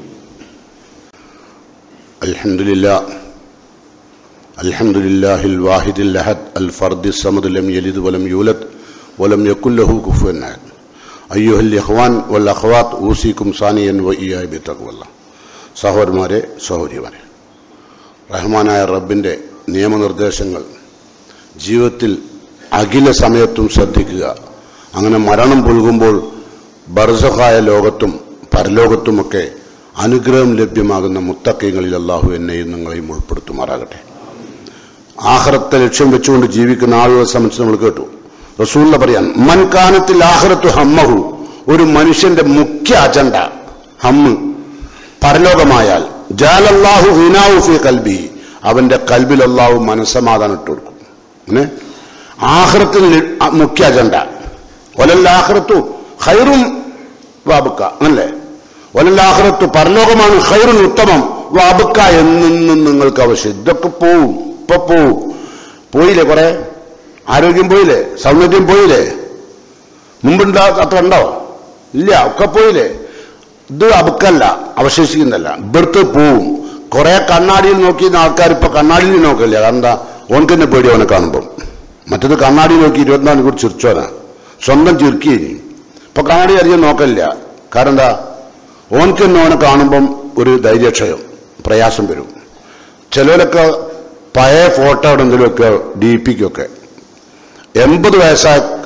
الحمد لله الحمد لله الواحد الأحد الفرد الصمد لم يلد ولم يولد ولم يكن له كفوا أحد أيها الإخوان والأخوات أوصيكم ثانيا وإياي بتقوى الله സഹോദരന്മാരെ സഹോദരിമാരെ റഹ്മാനായ റബ്ബിന്റെ നിയമനിർദ്ദേശങ്ങൾ ജീവിതത്തിൽ അഖില സമയത്തും ശ്രദ്ധിക്കുക അങ്ങനെ മരണം പുൽകുമ്പോൾ ബർസഹായ ലോകത്തും പരലോകത്തുമൊക്കെ അനുഗ്രഹം ലഭ്യമാകുന്ന മുത്തക്കയങ്ങളിൽ അള്ളാഹു എന്നെയും നിങ്ങളെയും ഉൾപ്പെടുത്തുമാറാകട്ടെ ആഹ്റത്തെ ലക്ഷ്യം വെച്ചുകൊണ്ട് ജീവിക്കുന്ന ആളുകളെ സംബന്ധിച്ച് നമ്മൾ കേട്ടു റസൂല്ല പറയാൻ മൻകാനത്തിൽ ആഹ്റത്തു ഹമ്മഹു ഒരു മനുഷ്യന്റെ മുഖ്യ അജണ്ട ഹമ്മ് പരലോകമായാൽ ജാലല്ലാഹു ഹിനാവു ഫി കൽബി അവന്റെ കൽബിൽ അള്ളാഹു മനസ്സമാധാനം ഇട്ട് കൊടുക്കും അങ്ങനെ ആഹ്റത്തിൽ മുഖ്യ അജണ്ട ഒലല്ലാഹ്റത്തു ഹൈറും വാബുക്ക അല്ലേ ഒലല്ലാഹ്റത്തു പരലോകമാണ് ഹൈറുൻ ഉത്തമം വാബുക്ക എന്നും നിങ്ങൾക്ക് ആവശ്യം ഇതൊക്കെ പോവും ഇപ്പൊ പോവും പോയില്ലേ കുറെ ആരോഗ്യം പോയില്ലേ സൗന്ദര്യം പോയില്ലേ മുമ്പുണ്ടാ അത്ര ഉണ്ടോ ഇല്ല ഒക്കെ പോയില്ലേ ഇത് അബുക്കല്ല അവശേഷിക്കുന്നല്ല ഇവിടുത്തെ പോവും കുറെ കണ്ണാടിയിൽ നോക്കിയിരുന്ന ആൾക്കാർ ഇപ്പൊ കണ്ണാടിയിൽ നോക്കില്ല കാരണം എന്താ ഓൻക്ക് തന്നെ പേടി അവനെ കാണുമ്പം മറ്റത് കണ്ണാടി നോക്കി ഇരുപത്തിനാല് കൂടി ചിരിച്ചോനാ സ്വന്തം ചിരിക്കി ഇപ്പൊ കണ്ണാടി അധികം നോക്കലില്ല കാരണം എന്താ ഓൻക്ക് തന്നെ ഓനെ കാണുമ്പം ഒരു ധൈര്യക്ഷയം പ്രയാസം വരും ചിലരൊക്കെ പഴയ ഫോട്ടോ എവിടെന്തെങ്കിലുമൊക്കെ ഡി പിക്കൊക്കെ എൺപത് വയസ്സായ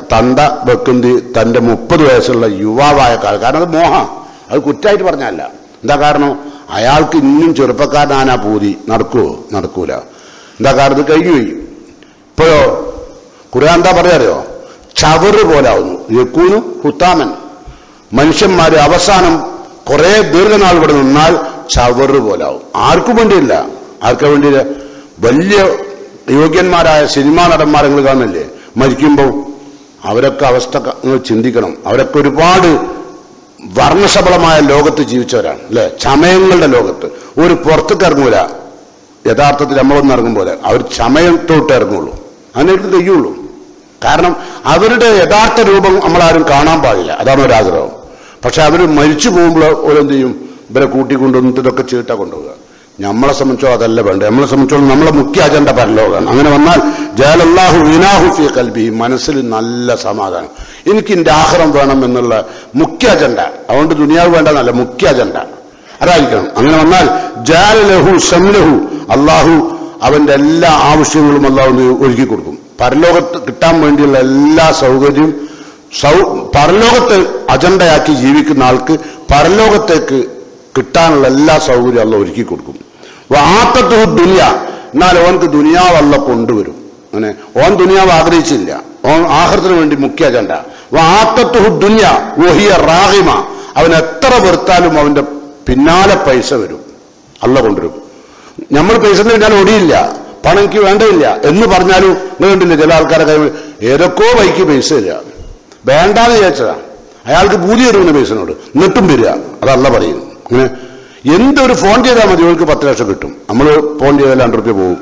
തന്ത വെക്കുന്നത് തന്റെ മുപ്പത് വയസ്സുള്ള യുവാവായ കാലം കാരണം അത് മോഹം അത് കുറ്റമായിട്ട് പറഞ്ഞല്ല എന്താ കാരണം അയാൾക്ക് ഇന്നും ചെറുപ്പക്കാരനാനാ പൂതി നടക്കുവോ നടക്കൂല എന്താ കാരണം ഇത് കഴിഞ്ഞു പോയി ഇപ്പോഴോ ഖുർആൻ എന്താ പറയാറിയോ ചവറ് പോലാവുന്നു യക്കൂനു ഹുത്താമൻ മനുഷ്യന്മാര് അവസാനം കുറെ ദീർഘനാൾ ഇവിടെ നിന്നാൽ ചവറ് പോലാവും ആർക്കും വേണ്ടിയില്ല ആർക്കാ വേണ്ടിയില്ല വലിയ യോഗ്യന്മാരായ സിനിമാ നടന്മാരെ നിങ്ങൾ കാണുന്നില്ലേ മരിക്കുമ്പോൾ അവരൊക്കെ അവസ്ഥ ക- നിങ്ങൾ ചിന്തിക്കണം അവരൊക്കെ ഒരുപാട് വർണ്ണശബളമായ ലോകത്ത് ജീവിച്ചവരാണ് അല്ലെ ചമയങ്ങളുടെ ലോകത്ത് ഒരു പുറത്തേക്ക് ഇറങ്ങൂല യഥാർത്ഥത്തിൽ നമ്മളൊന്നും ഇറങ്ങും പോലെ അവർ ചമയത്തോട്ട് ഇറങ്ങുള്ളൂ അതിനവർക്ക് കഴിയുള്ളൂ കാരണം അവരുടെ യഥാർത്ഥ രൂപം നമ്മളാരും കാണാൻ പാടില്ല അതാണ് ഒരാഗ്രഹം പക്ഷെ അവർ മരിച്ചു പോകുമ്പോൾ ഓരോന്ത് ചെയ്യും ഇവരെ കൂട്ടിക്കൊണ്ടുവന്നിട്ട് ഇതൊക്കെ ചീട്ട കൊണ്ടുപോകുക നമ്മളെ സംബന്ധിച്ചോ അതല്ല വേണ്ട നമ്മളെ സംബന്ധിച്ചോളം നമ്മളെ മുഖ്യ അജണ്ട പരലോകമാണ് അങ്ങനെ വന്നാൽ ജയലല്ലാഹു വിനാഹു ഫി കൽബി മനസ്സിൽ നല്ല സമാധാനം എനിക്ക് എന്റെ ആഹാരം വേണം എന്നുള്ള മുഖ്യ അജണ്ട അതുകൊണ്ട് ദുനിയാവ് വേണ്ടെന്നല്ല മുഖ്യ അജണ്ട അതായിരിക്കണം അങ്ങനെ വന്നാൽ ജാലഹു ഷംലഹു അള്ളാഹു അവന്റെ എല്ലാ ആവശ്യങ്ങളും അള്ളാഹു ഒരുക്കി കൊടുക്കും പരലോകത്ത് കിട്ടാൻ വേണ്ടിയുള്ള എല്ലാ സൗകര്യവും സൗ പരലോകത്തെ അജണ്ടയാക്കി ജീവിക്കുന്ന ആൾക്ക് പരലോകത്തേക്ക് കിട്ടാനുള്ള എല്ലാ സൗകര്യവും അല്ല ഒരുക്കി കൊടുക്കും ആത്തത്തു ദുനിയ എന്നാൽ ഓൻക്ക് ദുനിയാവ് അല്ല കൊണ്ടുവരും അങ്ങനെ ഓൻ ദുനിയാവ് ആഗ്രഹിച്ചില്ല ഓൻ ആഹൃത്തിന് വേണ്ടി മുഖ്യ അജണ്ട ആത്തത്തു ദുനിയ ഓഹിയ റാഹിമ അവൻ എത്ര വെറുത്താലും അവന്റെ പിന്നാലെ പൈസ വരും അല്ല കൊണ്ടുവരും നമ്മൾ പൈസന്റെ പിന്നാലെ ഓടിയില്ല പണം എനിക്ക് വേണ്ടയില്ല എന്ന് പറഞ്ഞാലും നിങ്ങൾ കണ്ടില്ല ചില ആൾക്കാരെ കൈ ഏതൊക്കെയോ വൈക്ക് പൈസ ഇല്ല വേണ്ടാന്ന് വിചാരിച്ചതാ അയാൾക്ക് പൂലി തരുന്ന പൈസനോട് എന്നിട്ടും വരിക അതല്ല പറയുന്നു അങ്ങനെ എന്തൊരു ഫോൺ ചെയ്താൽ മതി അവർക്ക് പത്ത് ലക്ഷം കിട്ടും നമ്മൾ ഫോൺ ചെയ്താൽ രണ്ട് റുപ്യ പോകും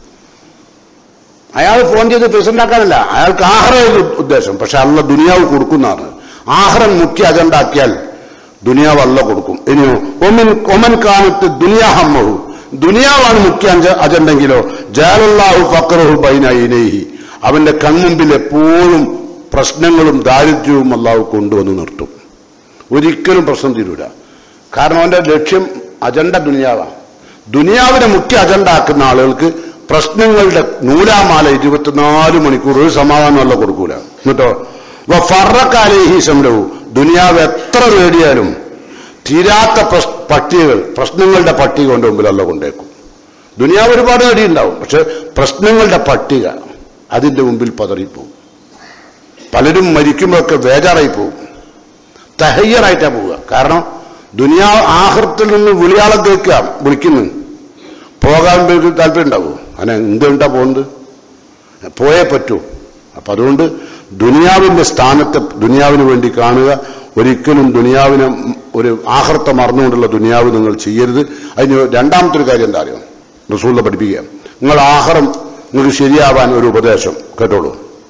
അയാൾ ഫോൺ ചെയ്ത് പൈസ ഉണ്ടാക്കാനല്ല അയാൾക്ക് ആഹാരം ഉദ്ദേശം പക്ഷെ അല്ല ദുനിയാവ് കൊടുക്കുന്നതാണ് ആഹാരം മുഖ്യ അജണ്ട ആക്കിയാൽ ദുനിയാവ് അല്ല കൊടുക്കും ഇനിയോ ഒമൻ ഒമൻ കാലത്ത് ദുനിയാഹമ്മഹു ദുനിയാവാണ് മുഖ്യ അജ- അജണ്ടെങ്കിലോ ജാലല്ലാഹു ഫക്രഹു ബൈനൈനൈഹി അവന്റെ കൺമുമ്പിൽ എപ്പോഴും പ്രശ്നങ്ങളും ദാരിദ്ര്യവും അള്ളാഹു കൊണ്ടുവന്ന് നിർത്തും ഒരിക്കലും പ്രശ്നം തീരൂല കാരണം അവന്റെ ലക്ഷ്യം അജണ്ട ദുനിയാവാണ് ദുനിയാവിനെ മുഖ്യ അജണ്ട ആക്കുന്ന ആളുകൾക്ക് പ്രശ്നങ്ങളുടെ നൂലാമാല ഇരുപത്തിനാല് മണിക്കൂർ ഒരു സമാധാനമല്ല കൊടുക്കൂല എന്നിട്ടോ ഫറക്കാലേഹി ശംലവും ദുനിയാവ് എത്ര നേടിയാലും തീരാത്ത പ്രശ്- പട്ടികകൾ പ്രശ്നങ്ങളുടെ പട്ടിക കൊണ്ട് മുമ്പിലല്ല കൊണ്ടേക്കും ദുനിയാവ് ഒരുപാട് നേടിയുണ്ടാവും പക്ഷെ പ്രശ്നങ്ങളുടെ പട്ടിക അതിന്റെ മുമ്പിൽ പതറിപ്പോവും പലരും മരിക്കുമ്പോഴൊക്കെ വേജാറായി പോകും തഹയ്യറായിട്ടാ പോവുക കാരണം ദുനിയാ ആഹൃത്തിൽ നിന്ന് വിളിയാളം കേൾക്കാം വിളിക്കുന്നു പോകാൻ വേണ്ടി താല്പര്യം ഉണ്ടാവുമോ അങ്ങനെ എന്തുണ്ടാ പോകുന്നത് പോയേ പറ്റൂ അപ്പൊ അതുകൊണ്ട് ദുനിയാവിന്റെ സ്ഥാനത്തെ ദുനിയാവിന് വേണ്ടി കാണുക ഒരിക്കലും ദുനിയാവിനെ ഒരു ആഹൃത്ത മറന്നുകൊണ്ടുള്ള ദുനിയാവ് നിങ്ങൾ ചെയ്യരുത് അതിന് രണ്ടാമത്തെ ഒരു കാര്യം എന്താ അറിയോ റസൂല പഠിപ്പിക്കുക നിങ്ങൾ ആഹാരം നിങ്ങൾക്ക് ശരിയാവാൻ ഒരു ഉപദേശം കേട്ടോളൂ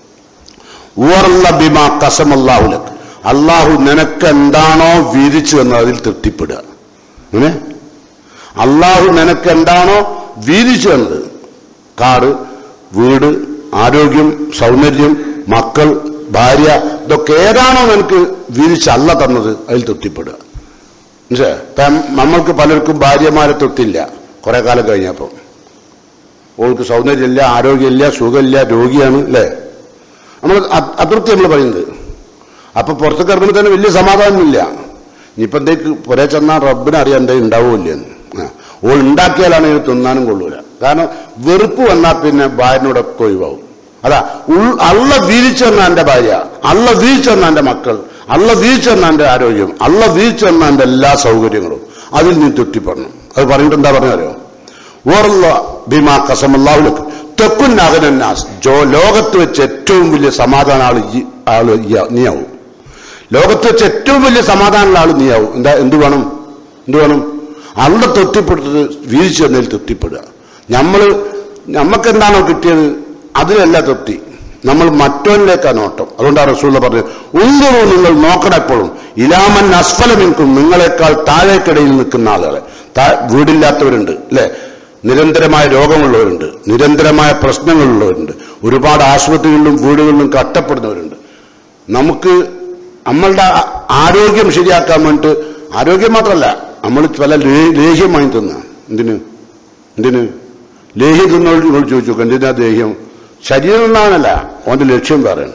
ഊറല്ല ബിമ കസമല്ലാഹുലക്ക് അള്ളാഹു നിനക്ക് എന്താണോ വീതിച്ചു എന്ന് അതിൽ തൃപ്തിപ്പെടുക അങ്ങനെ അള്ളാഹു നിനക്ക് എന്താണോ വീതിച്ചു തന്നത് കാട് വീട് ആരോഗ്യം സൗന്ദര്യം മക്കൾ ഭാര്യ ഇതൊക്കെ ഏതാണോ നിനക്ക് വീതിച്ച് അല്ല തന്നത് അതിൽ തൃപ്തിപ്പെടുക മനസ്സിലായോ? ഇപ്പം നമ്മൾക്ക് പലർക്കും ഭാര്യമാരെ തൃപ്തിയില്ല കുറെ കാലം കഴിഞ്ഞപ്പോൾ ഓൾക്ക് സൗന്ദര്യമില്ല ആരോഗ്യമില്ല സുഖമില്ല രോഗിയാണ് അല്ലേ നമ്മൾ അത്- അതൃപ്തി നമ്മൾ പറയുന്നത് അപ്പൊ പുറത്തേക്ക് ഇറങ്ങുമ്പോൾ തന്നെ വലിയ സമാധാനമില്ല ഇനിയിപ്പോ എന്തേക്ക് പുറേ ചെന്നാൽ റബ്ബിനെ അറിയാൻ എന്തേ ഉണ്ടാവില്ലെന്ന് ആ ഓൾ ഉണ്ടാക്കിയാലാണ് ഇത് തിന്നാനും കൊള്ളൂല കാരണം വെറുപ്പ് വന്നാൽ പിന്നെ ഭാര്യനോടൊക്കെ ഒഴിവാകും അതാ ഉൾ- അള്ള വീതിച്ചു തന്ന എന്റെ ഭാര്യ അള്ള വീതിച്ചു തന്ന എന്റെ മക്കൾ അള്ള വീതിച്ചു തന്ന എന്റെ ആരോഗ്യം അള്ള വീതിച്ചു തന്ന എന്റെ എല്ലാ സൗകര്യങ്ങളും അതിൽ നീ തൃപ്തിപ്പെടണം അത് പറഞ്ഞിട്ട് എന്താ പറഞ്ഞാലോ ഓർല്ല ഭീമാ കസമല്ലാവുലക്ക് തെക്കുന്നാകനാസ് ജോ ലോകത്ത് വെച്ച് ഏറ്റവും വലിയ സമാധാന ആള് ഈ- ആള് ഈ- നീയാവും ലോകത്ത് വെച്ച് ഏറ്റവും വലിയ സമാധാനമുള്ള ആള് നീയാവും എന്താ എന്ത് വേണം എന്ത് വേണം അള്ള തൃപ്തിപ്പെട്ടത് വീതിച്ചു തന്നതിൽ തൃപ്തിപ്പെടുക നമ്മള് നമുക്ക് എന്താണോ കിട്ടിയത് അതിലല്ല തൃപ്തി നമ്മൾ മറ്റൊന്നിലേക്കാണ് നോട്ടം അതുകൊണ്ടാണ് റസൂള്ള പറഞ്ഞത് ഉള്ളൂ നിങ്ങൾ നോക്കണം എപ്പോഴും ഇലാമൻ അസ്ഫലമിൻകും നിങ്ങളെക്കാൾ താഴേക്കിടയിൽ നിൽക്കുന്ന ആളുകളെ താ- വീടില്ലാത്തവരുണ്ട് അല്ലെ നിരന്തരമായ രോഗമുള്ളവരുണ്ട് നിരന്തരമായ പ്രശ്നങ്ങളുള്ളവരുണ്ട് ഒരുപാട് ആശുപത്രികളിലും വീടുകളിലും കഷ്ടപ്പെടുന്നവരുണ്ട് നമുക്ക് നമ്മളുടെ ആ- ആരോഗ്യം ശരിയാക്കാൻ വേണ്ടിട്ട് ആരോഗ്യം മാത്രമല്ല നമ്മൾ പല ലേ- ലേഹ്യം വാങ്ങി തിന്ന എന്തിന് എന്തിന് ലേഹ്യം തിന്നോട് നിങ്ങൾ ചോദിച്ചു നോക്ക്, എന്തിനാ ലേഹ്യം ശരീരം നന്നാവനല്ല അവന്റെ ലക്ഷ്യം വേറെയാണ്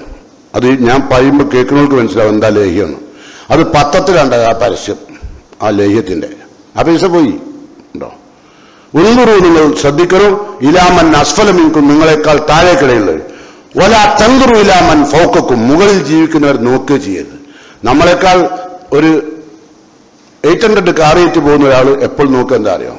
അത് ഞാൻ പറയുമ്പോൾ കേൾക്കുന്നവർക്ക് മനസ്സിലാവും എന്താ ലേഹ്യമാണ് അത് പത്രത്തിലുണ്ട് ആ പരസ്യം ആ ലേഹ്യത്തിന്റെ ആ പൈസ പോയി ഉണ്ടോ ഉള്ളൂറു നിങ്ങൾ ശ്രദ്ധിക്കണം ഇലാമൻ അസ്ഫലമിൻകും നിങ്ങളെക്കാൾ താഴേക്കിടയുള്ളത് ഒല തങ്കുറു ഇലാമൻ ഫോക്കക്കും മുകളിൽ ജീവിക്കുന്നവർ നോക്കുക ചെയ്യരുത് നമ്മളെക്കാൾ ഒരു എയ്റ്റ് ഹൺഡ്രഡ് കാറിയിട്ട് പോകുന്ന ഒരാൾ എപ്പോൾ നോക്കുക എന്താ അറിയോ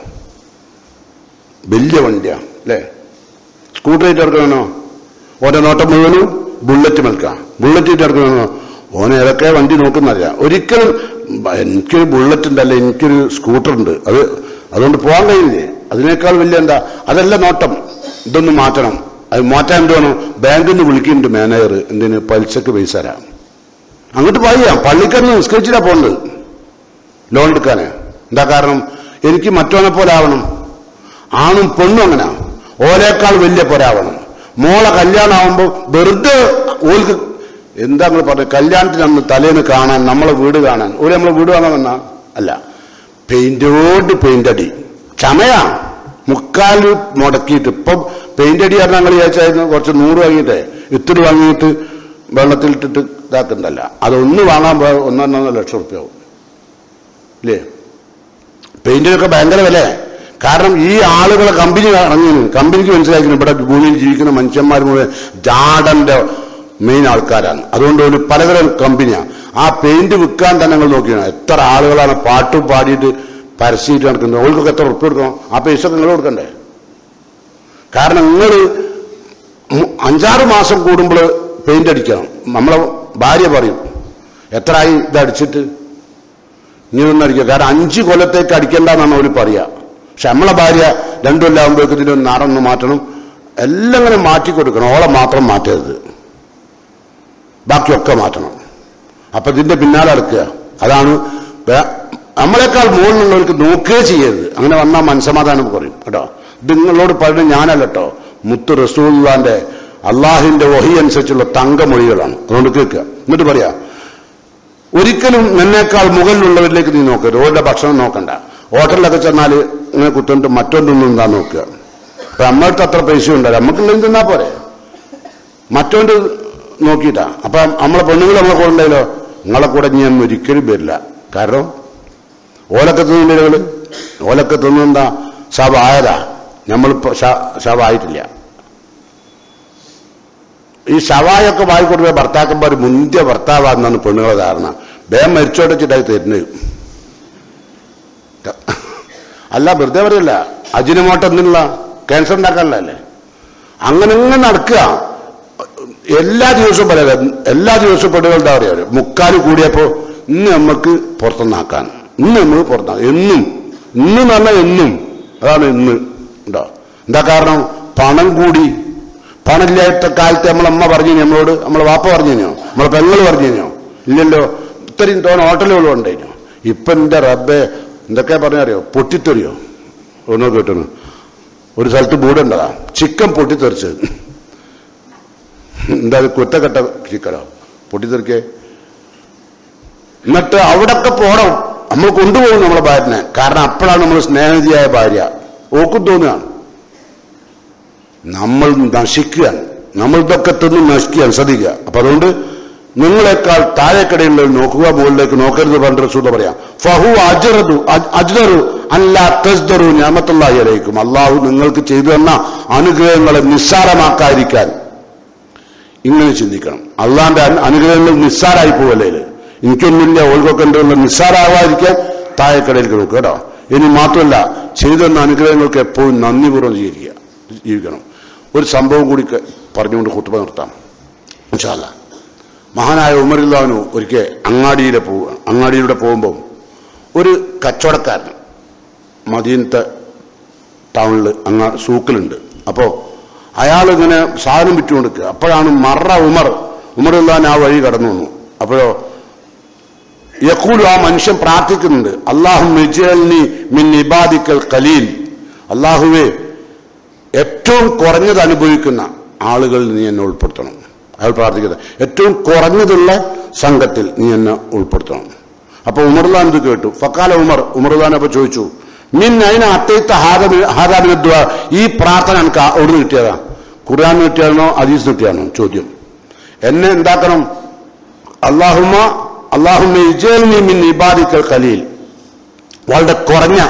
വലിയ വണ്ടിയാ അല്ലേ സ്കൂട്ടർ ആയിട്ട് ഇറക്കണോ ഓന്റെ നോട്ടം മുഴുവനും ബുള്ളറ്റ് മേൽക്കാം ബുള്ളറ്റ് ആയിട്ട് ഇറക്കണോ ഓനെ ഏതൊക്കെ വണ്ടി നോക്കുന്നറിയാം ഒരിക്കലും ബ- എനിക്കൊരു ബുള്ളറ്റ് ഉണ്ടല്ലേ എനിക്കൊരു സ്കൂട്ടർ ഉണ്ട് അത് അതുകൊണ്ട് പോകാൻ കഴിയില്ലേ അതിനേക്കാൾ വലിയ എന്താ അതല്ല നോട്ടം ഇതൊന്ന് മാറ്റണം അത് മാറ്റാൻ എന്ത് വേണം ബാങ്കിൽ നിന്ന് വിളിക്കുന്നുണ്ട് മാനേജർ എന്തിന് പലിശക്ക് പൈസ തരാം അങ്ങോട്ട് പറയാം പള്ളിക്കന്ന് നിസ്കരിച്ചിട്ടാ പോകേണ്ടത് ലോൺ എടുക്കാന് എന്താ കാരണം എനിക്ക് മറ്റോനെ പോലെ ആവണം ആണും പെണ്ണും അങ്ങനെ ഓലേക്കാൾ വലിയ പോരാവണം മോളെ കല്യാണമാകുമ്പോ വെറുതെ ഓൽക്ക് എന്താ നമ്മൾ പറഞ്ഞത് കല്യാണത്തിന് അന്ന് തലേന്ന് കാണാൻ നമ്മളെ വീട് കാണാൻ ഓര് നമ്മളെ വീട് വാങ്ങാൻ വന്ന അല്ല പെയിന്റോട് പെയിന്റ് അടി ചമയാ മുക്കാല് മുടക്കിയിട്ട് ഇപ്പം പെയിന്റ് അടി പറഞ്ഞാൽ ഞങ്ങൾ വിചാരിച്ചായിരുന്നു കുറച്ച് നൂറ് വാങ്ങിയിട്ട് ഇത്തിരി വാങ്ങിയിട്ട് വെള്ളത്തിലിട്ടിട്ട് ഇതാക്കണ്ടല്ല അതൊന്ന് വാങ്ങാൻ പോയാൽ ഒന്നൊന്നര ലക്ഷം റുപ്യാവും ഇല്ലേ പെയിന്റിനൊക്കെ ഭയങ്കര വില കാരണം ഈ ആളുകളെ കമ്പനി ഇറങ്ങിന് കമ്പനിക്ക് മനസ്സിലാക്കുന്നു ഇവിടെ ഭൂമിയിൽ ജീവിക്കുന്ന മനുഷ്യന്മാർ മുഴുവൻ ജാടന്റെ മെയിൻ ആൾക്കാരാണ് അതുകൊണ്ട് ഒരു പലതരം കമ്പനിയാണ് ആ പെയിന്റ് വിൽക്കാൻ തന്നെ നിങ്ങൾ നോക്കിയാണ് എത്ര ആളുകളാണ് പാട്ടും പാടിയിട്ട് പരസ്യമായിട്ട് നടക്കുന്നത് അവൾക്കൊക്കെ എത്ര ഉറപ്പ് കൊടുക്കണം ആ പൈസ ഒക്കെ നിങ്ങൾ കൊടുക്കണ്ടേ കാരണം നിങ്ങൾ അഞ്ചാറ് മാസം കൂടുമ്പോൾ പെയിന്റ് അടിക്കണം നമ്മളെ ഭാര്യ പറയും എത്രയായി ഇത് അടിച്ചിട്ട് ഇനി ഒന്നും അടിക്കുക കാരണം അഞ്ച് കൊല്ലത്തേക്ക് അടിക്കണ്ടെന്നാണ് അവർ പറയുക പക്ഷെ നമ്മളെ ഭാര്യ രണ്ടു കൊല്ലാകുമ്പോഴേക്കും ഇതിന്റെ നാടൊന്ന് മാറ്റണം എല്ലാം ഇങ്ങനെ മാറ്റി കൊടുക്കണം ഓളെ മാത്രം മാറ്റരുത് ബാക്കിയൊക്കെ മാറ്റണം അപ്പൊ ഇതിന്റെ പിന്നാലെ അടുക്കുക അതാണ് വേ- നമ്മളെക്കാൾ മുകളിലുള്ളവർക്ക് നോക്കുകയേ ചെയ്യരുത് അങ്ങനെ വന്നാൽ മനസ്സമാധാനം പറയും കേട്ടോ ഇത് നിങ്ങളോട് പറയുന്നത് ഞാനല്ല കേട്ടോ മുത്ത് റസൂള്ളാന്റെ അള്ളാഹിന്റെ വഹി അനുസരിച്ചുള്ള തങ്കമൊഴികളാണ് അതുകൊണ്ട് കേൾക്കുക എന്നിട്ട് പറയാ ഒരിക്കലും നിന്നേക്കാൾ മുകളിലുള്ളവരിലേക്ക് നീ നോക്കരുത് ഓരുടെ ഭക്ഷണം നോക്കണ്ട ഹോട്ടലിലൊക്കെ ചെന്നാൽ ഇങ്ങനെ കുത്തിട്ട് മറ്റൊന്നും എന്താ നോക്കുക അപ്പൊ നമ്മൾക്ക് അത്ര പൈസ ഉണ്ടല്ലോ നമുക്കുള്ളത് തിന്നാ പോരെ മറ്റോണ്ട് നോക്കിയിട്ടാ അപ്പൊ നമ്മളെ പെണ്ണുങ്ങൾ നമ്മളെ കൂടെ ഉണ്ടായല്ലോ നിങ്ങളെ കൂടെ ഞാൻ ഒരിക്കലും വരില്ല കാരണം ഓലൊക്കെ തിന്നുണ്ടെങ്കിൽ ഓലൊക്കെ തിന്നെന്താ ശവ ആയതാ നമ്മളിപ്പോ ശവ ആയിട്ടില്ല ഈ ശവായൊക്കെ വായിക്കൊടുക്കുക ഭർത്താക്കന്മാർ മുന്തിയ ഭർത്താവാണെന്നാണ് പെണ്ണുങ്ങളെ ധാരണ വേഗം മരിച്ചോടച്ചിട്ടായി തരുന്നത് അല്ല വെറുതെ പറയല്ല അജിനുമോട്ട എന്നുള്ള ക്യാൻസർ ഉണ്ടാക്കാനല്ലേ അങ്ങനെ അങ്ങനെ നടക്കുക എല്ലാ ദിവസവും പറയാ എല്ലാ ദിവസവും പെണ്ണുകൾ എന്താ പറയാ മുക്കാല് കൂടിയപ്പോ ഇന്ന് നമുക്ക് പുറത്തുനിന്നാക്കാൻ ഇന്ന് നമ്മൾ പുറത്താക്കാം എന്നും ഇന്ന് എന്ന് പറഞ്ഞാൽ എന്നും അതാണ് ഇന്ന് ഉണ്ടോ എന്താ കാരണം പണം കൂടി പണമില്ലാത്ത കാലത്ത് നമ്മളമ്മ പറഞ്ഞു നമ്മളോട് നമ്മളെ വാപ്പ പറഞ്ഞു നമ്മളെ പെങ്ങൾ പറഞ്ഞു ഇല്ലല്ലോ ഇത്രയും തോന്നെ ഹോട്ടലുകളും ഉണ്ടായിരുന്നു ഇപ്പൊ എന്റെ റബ്ബെ എന്തൊക്കെ പറഞ്ഞറിയോ പൊട്ടിത്തെറിയോ ഒന്നോ കേട്ടു ഒരു സ്ഥലത്ത് ബൂടുണ്ടതാ ചിക്കൻ പൊട്ടിത്തെറിച്ചത് എന്താ ഇത് കുറ്റക്കെട്ട ചിക്കനോ പൊട്ടിത്തെറിക്കേ എന്നിട്ട് അവിടൊക്കെ പോണം നമ്മൾ കൊണ്ടുപോകും നമ്മളെ ഭാര്യനെ കാരണം അപ്പോഴാണ് നമ്മൾ സ്നേഹതിയായ ഭാര്യ ഓക്കും തോന്നുകയാണ് നമ്മൾ നശിക്കുകയാണ് നമ്മൾ ഇതൊക്കെ തിന്ന് നശിക്കുകയാണ് ശ്രദ്ധിക്കുക അപ്പൊ അതുകൊണ്ട് നിങ്ങളെക്കാൾ താഴെക്കടയുള്ളവർ നോക്കുക മുകളിലേക്ക് നോക്കരുത് പണ്ട് റസൂദ പറയാം ഫഹു അജറു അജ്റു അല്ല തസ്ദറു ഞാമത്തുള്ളായിരിക്കും അള്ളാഹു നിങ്ങൾക്ക് ചെയ്തു തന്ന അനുഗ്രഹങ്ങളെ നിസ്സാരമാക്കാതിരിക്കാൻ ഇങ്ങനെ ചിന്തിക്കണം അള്ളാന്റെ അന- അനുഗ്രഹങ്ങൾ നിസ്സാരായി പോവല്ലേ ഇത്? എനിക്കൊന്നുമില്ല ഓൾക്കൊക്കെ ഉണ്ടെന്നുള്ള നിസ്സാരാവാതിരിക്കാൻ താഴെക്കടയിലേക്ക് നോക്കുക കേട്ടോ ഇനി മാത്രമല്ല ചെയ്തു തന്ന അനുഗ്രഹങ്ങൾക്ക് എപ്പോഴും നന്ദിപൂർവ്വം ജീവിക്കുക ജീവിക്കണം ഒരു സംഭവം കൂടി ക- പറഞ്ഞുകൊണ്ട് കുത്തുബ നിർത്താം ഇൻഷാല്ല മഹാനായ ഉമറില്ലാവിനു ഒരിക്കൽ അങ്ങാടിയിലെ പോവുക അങ്ങാടിയിലൂടെ പോകുമ്പോൾ ഒരു കച്ചവടക്കാരൻ മദീനത്തെ ടൗണിൽ അങ്ങ സൂക്കിലുണ്ട് അപ്പോ അയാൾ ഇങ്ങനെ സാധനം വിറ്റു കൊടുക്കുക അപ്പോഴാണ് മറ ഉമർ ഉമറുല്ലാൻ ആ വഴി കടന്നു വന്നു അപ്പോഴോ യക്കൂലു ആ മനുഷ്യൻ പ്രാർത്ഥിക്കുന്നുണ്ട് അള്ളാഹു മെജൽനി മിൻ ഇബാദിക്കൽ കലീൽ അള്ളാഹുവേ ഏറ്റവും കുറഞ്ഞത് അനുഭവിക്കുന്ന ആളുകളിൽ നീ എന്നെ ഉൾപ്പെടുത്തണം അയാൾ പ്രാർത്ഥിക്കുന്നത് ഏറ്റവും കുറഞ്ഞതുള്ള സംഘത്തിൽ നീ എന്നെ ഉൾപ്പെടുത്തണം അപ്പൊ ഉമർദാൻ ഇത് കേട്ടു ഫക്കാല ഉമർ ഉമർദാൻ അപ്പൊ ചോദിച്ചു മിൻ അതിന് അത്തൈത്ത ഹാദാബിനദ്വ ഈ പ്രാർത്ഥന എനിക്ക് എവിടുന്ന് കിട്ടിയതാ ഖുർആൻ കിട്ടിയാണോ അദീസ് കിട്ടിയാണോ ചോദ്യം എന്നെ എന്താക്കണം അള്ളാഹുമ അള്ളാഹുമ ഇജൽനി മിൻ ഇബാദിക്കൽ ഖലീൽ വളരെ കുറഞ്ഞ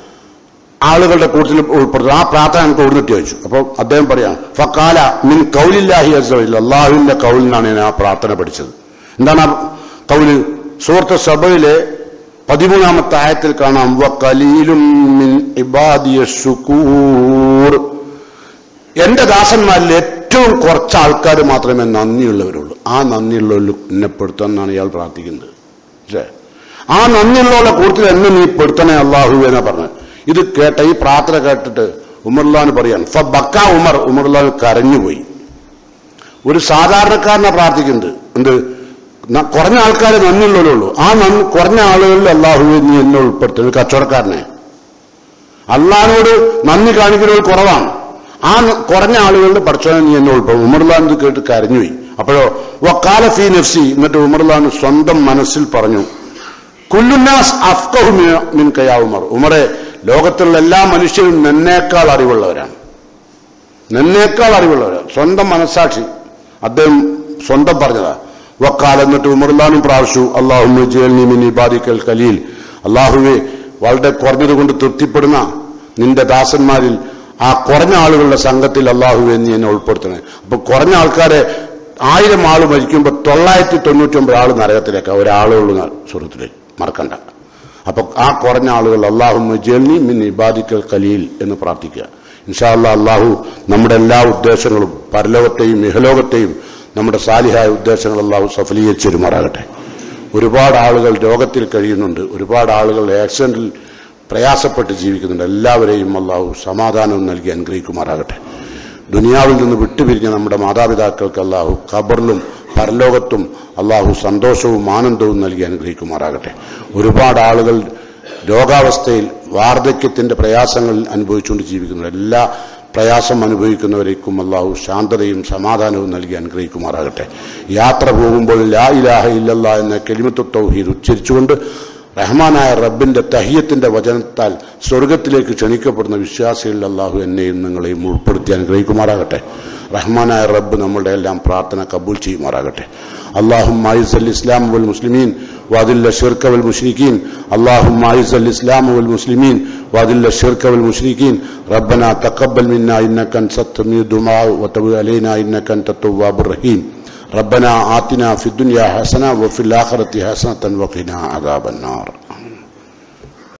ആളുകളുടെ കൂട്ടത്തിൽ ഉൾപ്പെടുത്തും ആ പ്രാർത്ഥന എനിക്ക് ഓർന്നിട്ട് ചോദിച്ചു അപ്പോൾ അദ്ദേഹം പറയാം ഫക്കാല മിൻ കൗലില്ലാഹി അസവില്ല അള്ളാഹുവിന്റെ കൗലിനാണ് ഞാൻ ആ പ്രാർത്ഥന പഠിച്ചത് എന്താണ് ആ കൗല് സുഹൃത്ത് സഭയിലെ പതിമൂന്നാമത്തെ ആയത്തിൽ കാണാം വ കലീലും മിൻ ഇബാദിയ ശുക്കൂർ എന്റെ ദാസന്മാരിൽ ഏറ്റവും കുറച്ച് ആൾക്കാർ മാത്രമേ നന്ദിയുള്ളവരുള്ളൂ ആ നന്ദിയുള്ളവരിൽ എന്നെ പെടുത്താന്നാണ് ഇയാൾ പ്രാർത്ഥിക്കുന്നത് പക്ഷേ ആ നന്ദിയുള്ളവരുടെ കൂട്ടത്തിൽ എന്നെ നീ പെടുത്തണേ അള്ളാഹു എന്നാ പറഞ്ഞത് ഇത് കേട്ട ഈ പ്രാർത്ഥന കേട്ടിട്ട് ഉമർലാൻ പറയാൻ ഫ ബക്ക ഉമർ ഉമർലാൻ കരഞ്ഞുപോയി ഒരു സാധാരണക്കാരനെ പ്രാർത്ഥിക്കുന്നത് എന്ത് ന- കുറഞ്ഞ ആൾക്കാരെ നന്ദിയുള്ളവരുള്ളൂ ആ നന്ദി കുറഞ്ഞ ആളുകളിൽ അള്ളാഹുവെ നീ എന്നെ ഉൾപ്പെടുത്തുന്നത് കച്ചവടക്കാരനെ അള്ളഹാനോട് നന്ദി കാണിക്കുന്നവർ കുറവാണ് ആ ന- കുറഞ്ഞ ആളുകളുടെ പഠിച്ചവനെ നീ എന്നെ ഉൾപ്പെടും ഉമർലാൻ ഇത് കേട്ട് കരഞ്ഞുപോയി അപ്പോഴോ വക്കാല ഫീ നഫ്സി എന്നിട്ട് ഉമർലാൻ സ്വന്തം മനസ്സിൽ പറഞ്ഞു കുല്ലുന്നാസ് അഫ്കഹു മിന- മിൻ കയാ ഉമർ ഉമറെ ലോകത്തുള്ള എല്ലാ മനുഷ്യരും നിന്നേക്കാൾ അറിവുള്ളവരാണ് നിന്നേക്കാൾ അറിവുള്ളവരാണ് സ്വന്തം മനസാക്ഷി അദ്ദേഹം സ്വന്തം പറഞ്ഞതാ വക്കാൽ എന്നിട്ട് ഉമർലാനും പ്രാവശ്യു അള്ളാഹു ജേൽനിമിൻ ഇബാദിക്കൽ കലീൽ അള്ളാഹുവെ വളരെ കുറഞ്ഞത് കൊണ്ട് തൃപ്തിപ്പെടുന്ന നിന്റെ ദാസന്മാരിൽ ആ കുറഞ്ഞ ആളുകളുടെ സംഘത്തിൽ അള്ളാഹുവെ നീ എന്നെ ഉൾപ്പെടുത്തണേ അപ്പൊ കുറഞ്ഞ ആൾക്കാരെ ആയിരം ആൾ മരിക്കുമ്പോൾ തൊള്ളായിരത്തി തൊണ്ണൂറ്റി ഒമ്പത് ആൾ നരകത്തിലേക്ക് ഒരാളുള്ളൂ സുഹൃത്തിലേക്ക് മറക്കണ്ട അപ്പൊ ആ കുറഞ്ഞ ആളുകൾ അള്ളാഹു ജൽനി മിൻ ഇബാദിക്കൽ കലീൽ എന്ന് പ്രാർത്ഥിക്കുക ഇൻഷാ അല്ലാ അള്ളാഹു നമ്മുടെ എല്ലാ ഉദ്ദേശങ്ങളും പരലോകത്തെയും ഇഹലോകത്തെയും നമ്മുടെ സാലിഹായ ഉദ്ദേശങ്ങൾ അള്ളാഹു സഫലീകരിച്ച് പെരുമാറാകട്ടെ ഒരുപാട് ആളുകൾ രോഗത്തിൽ കഴിയുന്നുണ്ട് ഒരുപാട് ആളുകൾ ആക്സിഡന്റിൽ പ്രയാസപ്പെട്ട് ജീവിക്കുന്നുണ്ട് എല്ലാവരെയും അള്ളാഹു സമാധാനവും നൽകി അനുഗ്രഹിക്കുമാറാകട്ടെ ദുനിയാവിൽ നിന്ന് വിട്ടുപിരിഞ്ഞ നമ്മുടെ മാതാപിതാക്കൾക്ക് അള്ളാഹു ഖബറിലും പരലോകത്തും അള്ളാഹു സന്തോഷവും ആനന്ദവും നൽകി അനുഗ്രഹിക്കുമാറാകട്ടെ ഒരുപാട് ആളുകൾ രോഗാവസ്ഥയിൽ വാർദ്ധക്യത്തിന്റെ പ്രയാസങ്ങളിൽ അനുഭവിച്ചുകൊണ്ട് ജീവിക്കുന്നു എല്ലാ പ്രയാസം അനുഭവിക്കുന്നവരേക്കും അള്ളാഹു ശാന്തതയും സമാധാനവും നൽകി അനുഗ്രഹിക്കുമാറാകട്ടെ യാത്ര പോകുമ്പോൾ ലാ ഇലാഹ ഇല്ലല്ലാ എന്ന കെലിമത്തു തൗഹീദ് ഉച്ചരിച്ചുകൊണ്ട് റഹ്മാനായ റബ്ബിന്റെ തഹിയത്തിന്റെ വചനത്താൽ സ്വർഗത്തിലേക്ക് ക്ഷണിക്കപ്പെടുന്ന വിശ്വാസികളിൽ അള്ളാഹു എന്നെയും നിങ്ങളെയും ഉൾപ്പെടുത്തി അനുഗ്രഹിക്കുമാറാകട്ടെ റഹ്മാനായ റബ്ബ് നമ്മളുടെ എല്ലാം പ്രാർത്ഥന കബൂൽ ചെയ്യുമാറാകട്ടെ اللهم اعز الاسلام والمسلمين واذل الشرك والمشركين اللهم اعز الاسلام والمسلمين واذل الشرك والمشركين ربنا تقبل منا انك انت السميع الدعاء وتب علينا انك انت التواب الرحيم ربنا آتنا في الدنيا حسنه وفي الاخره حسنه وقنا عذاب النار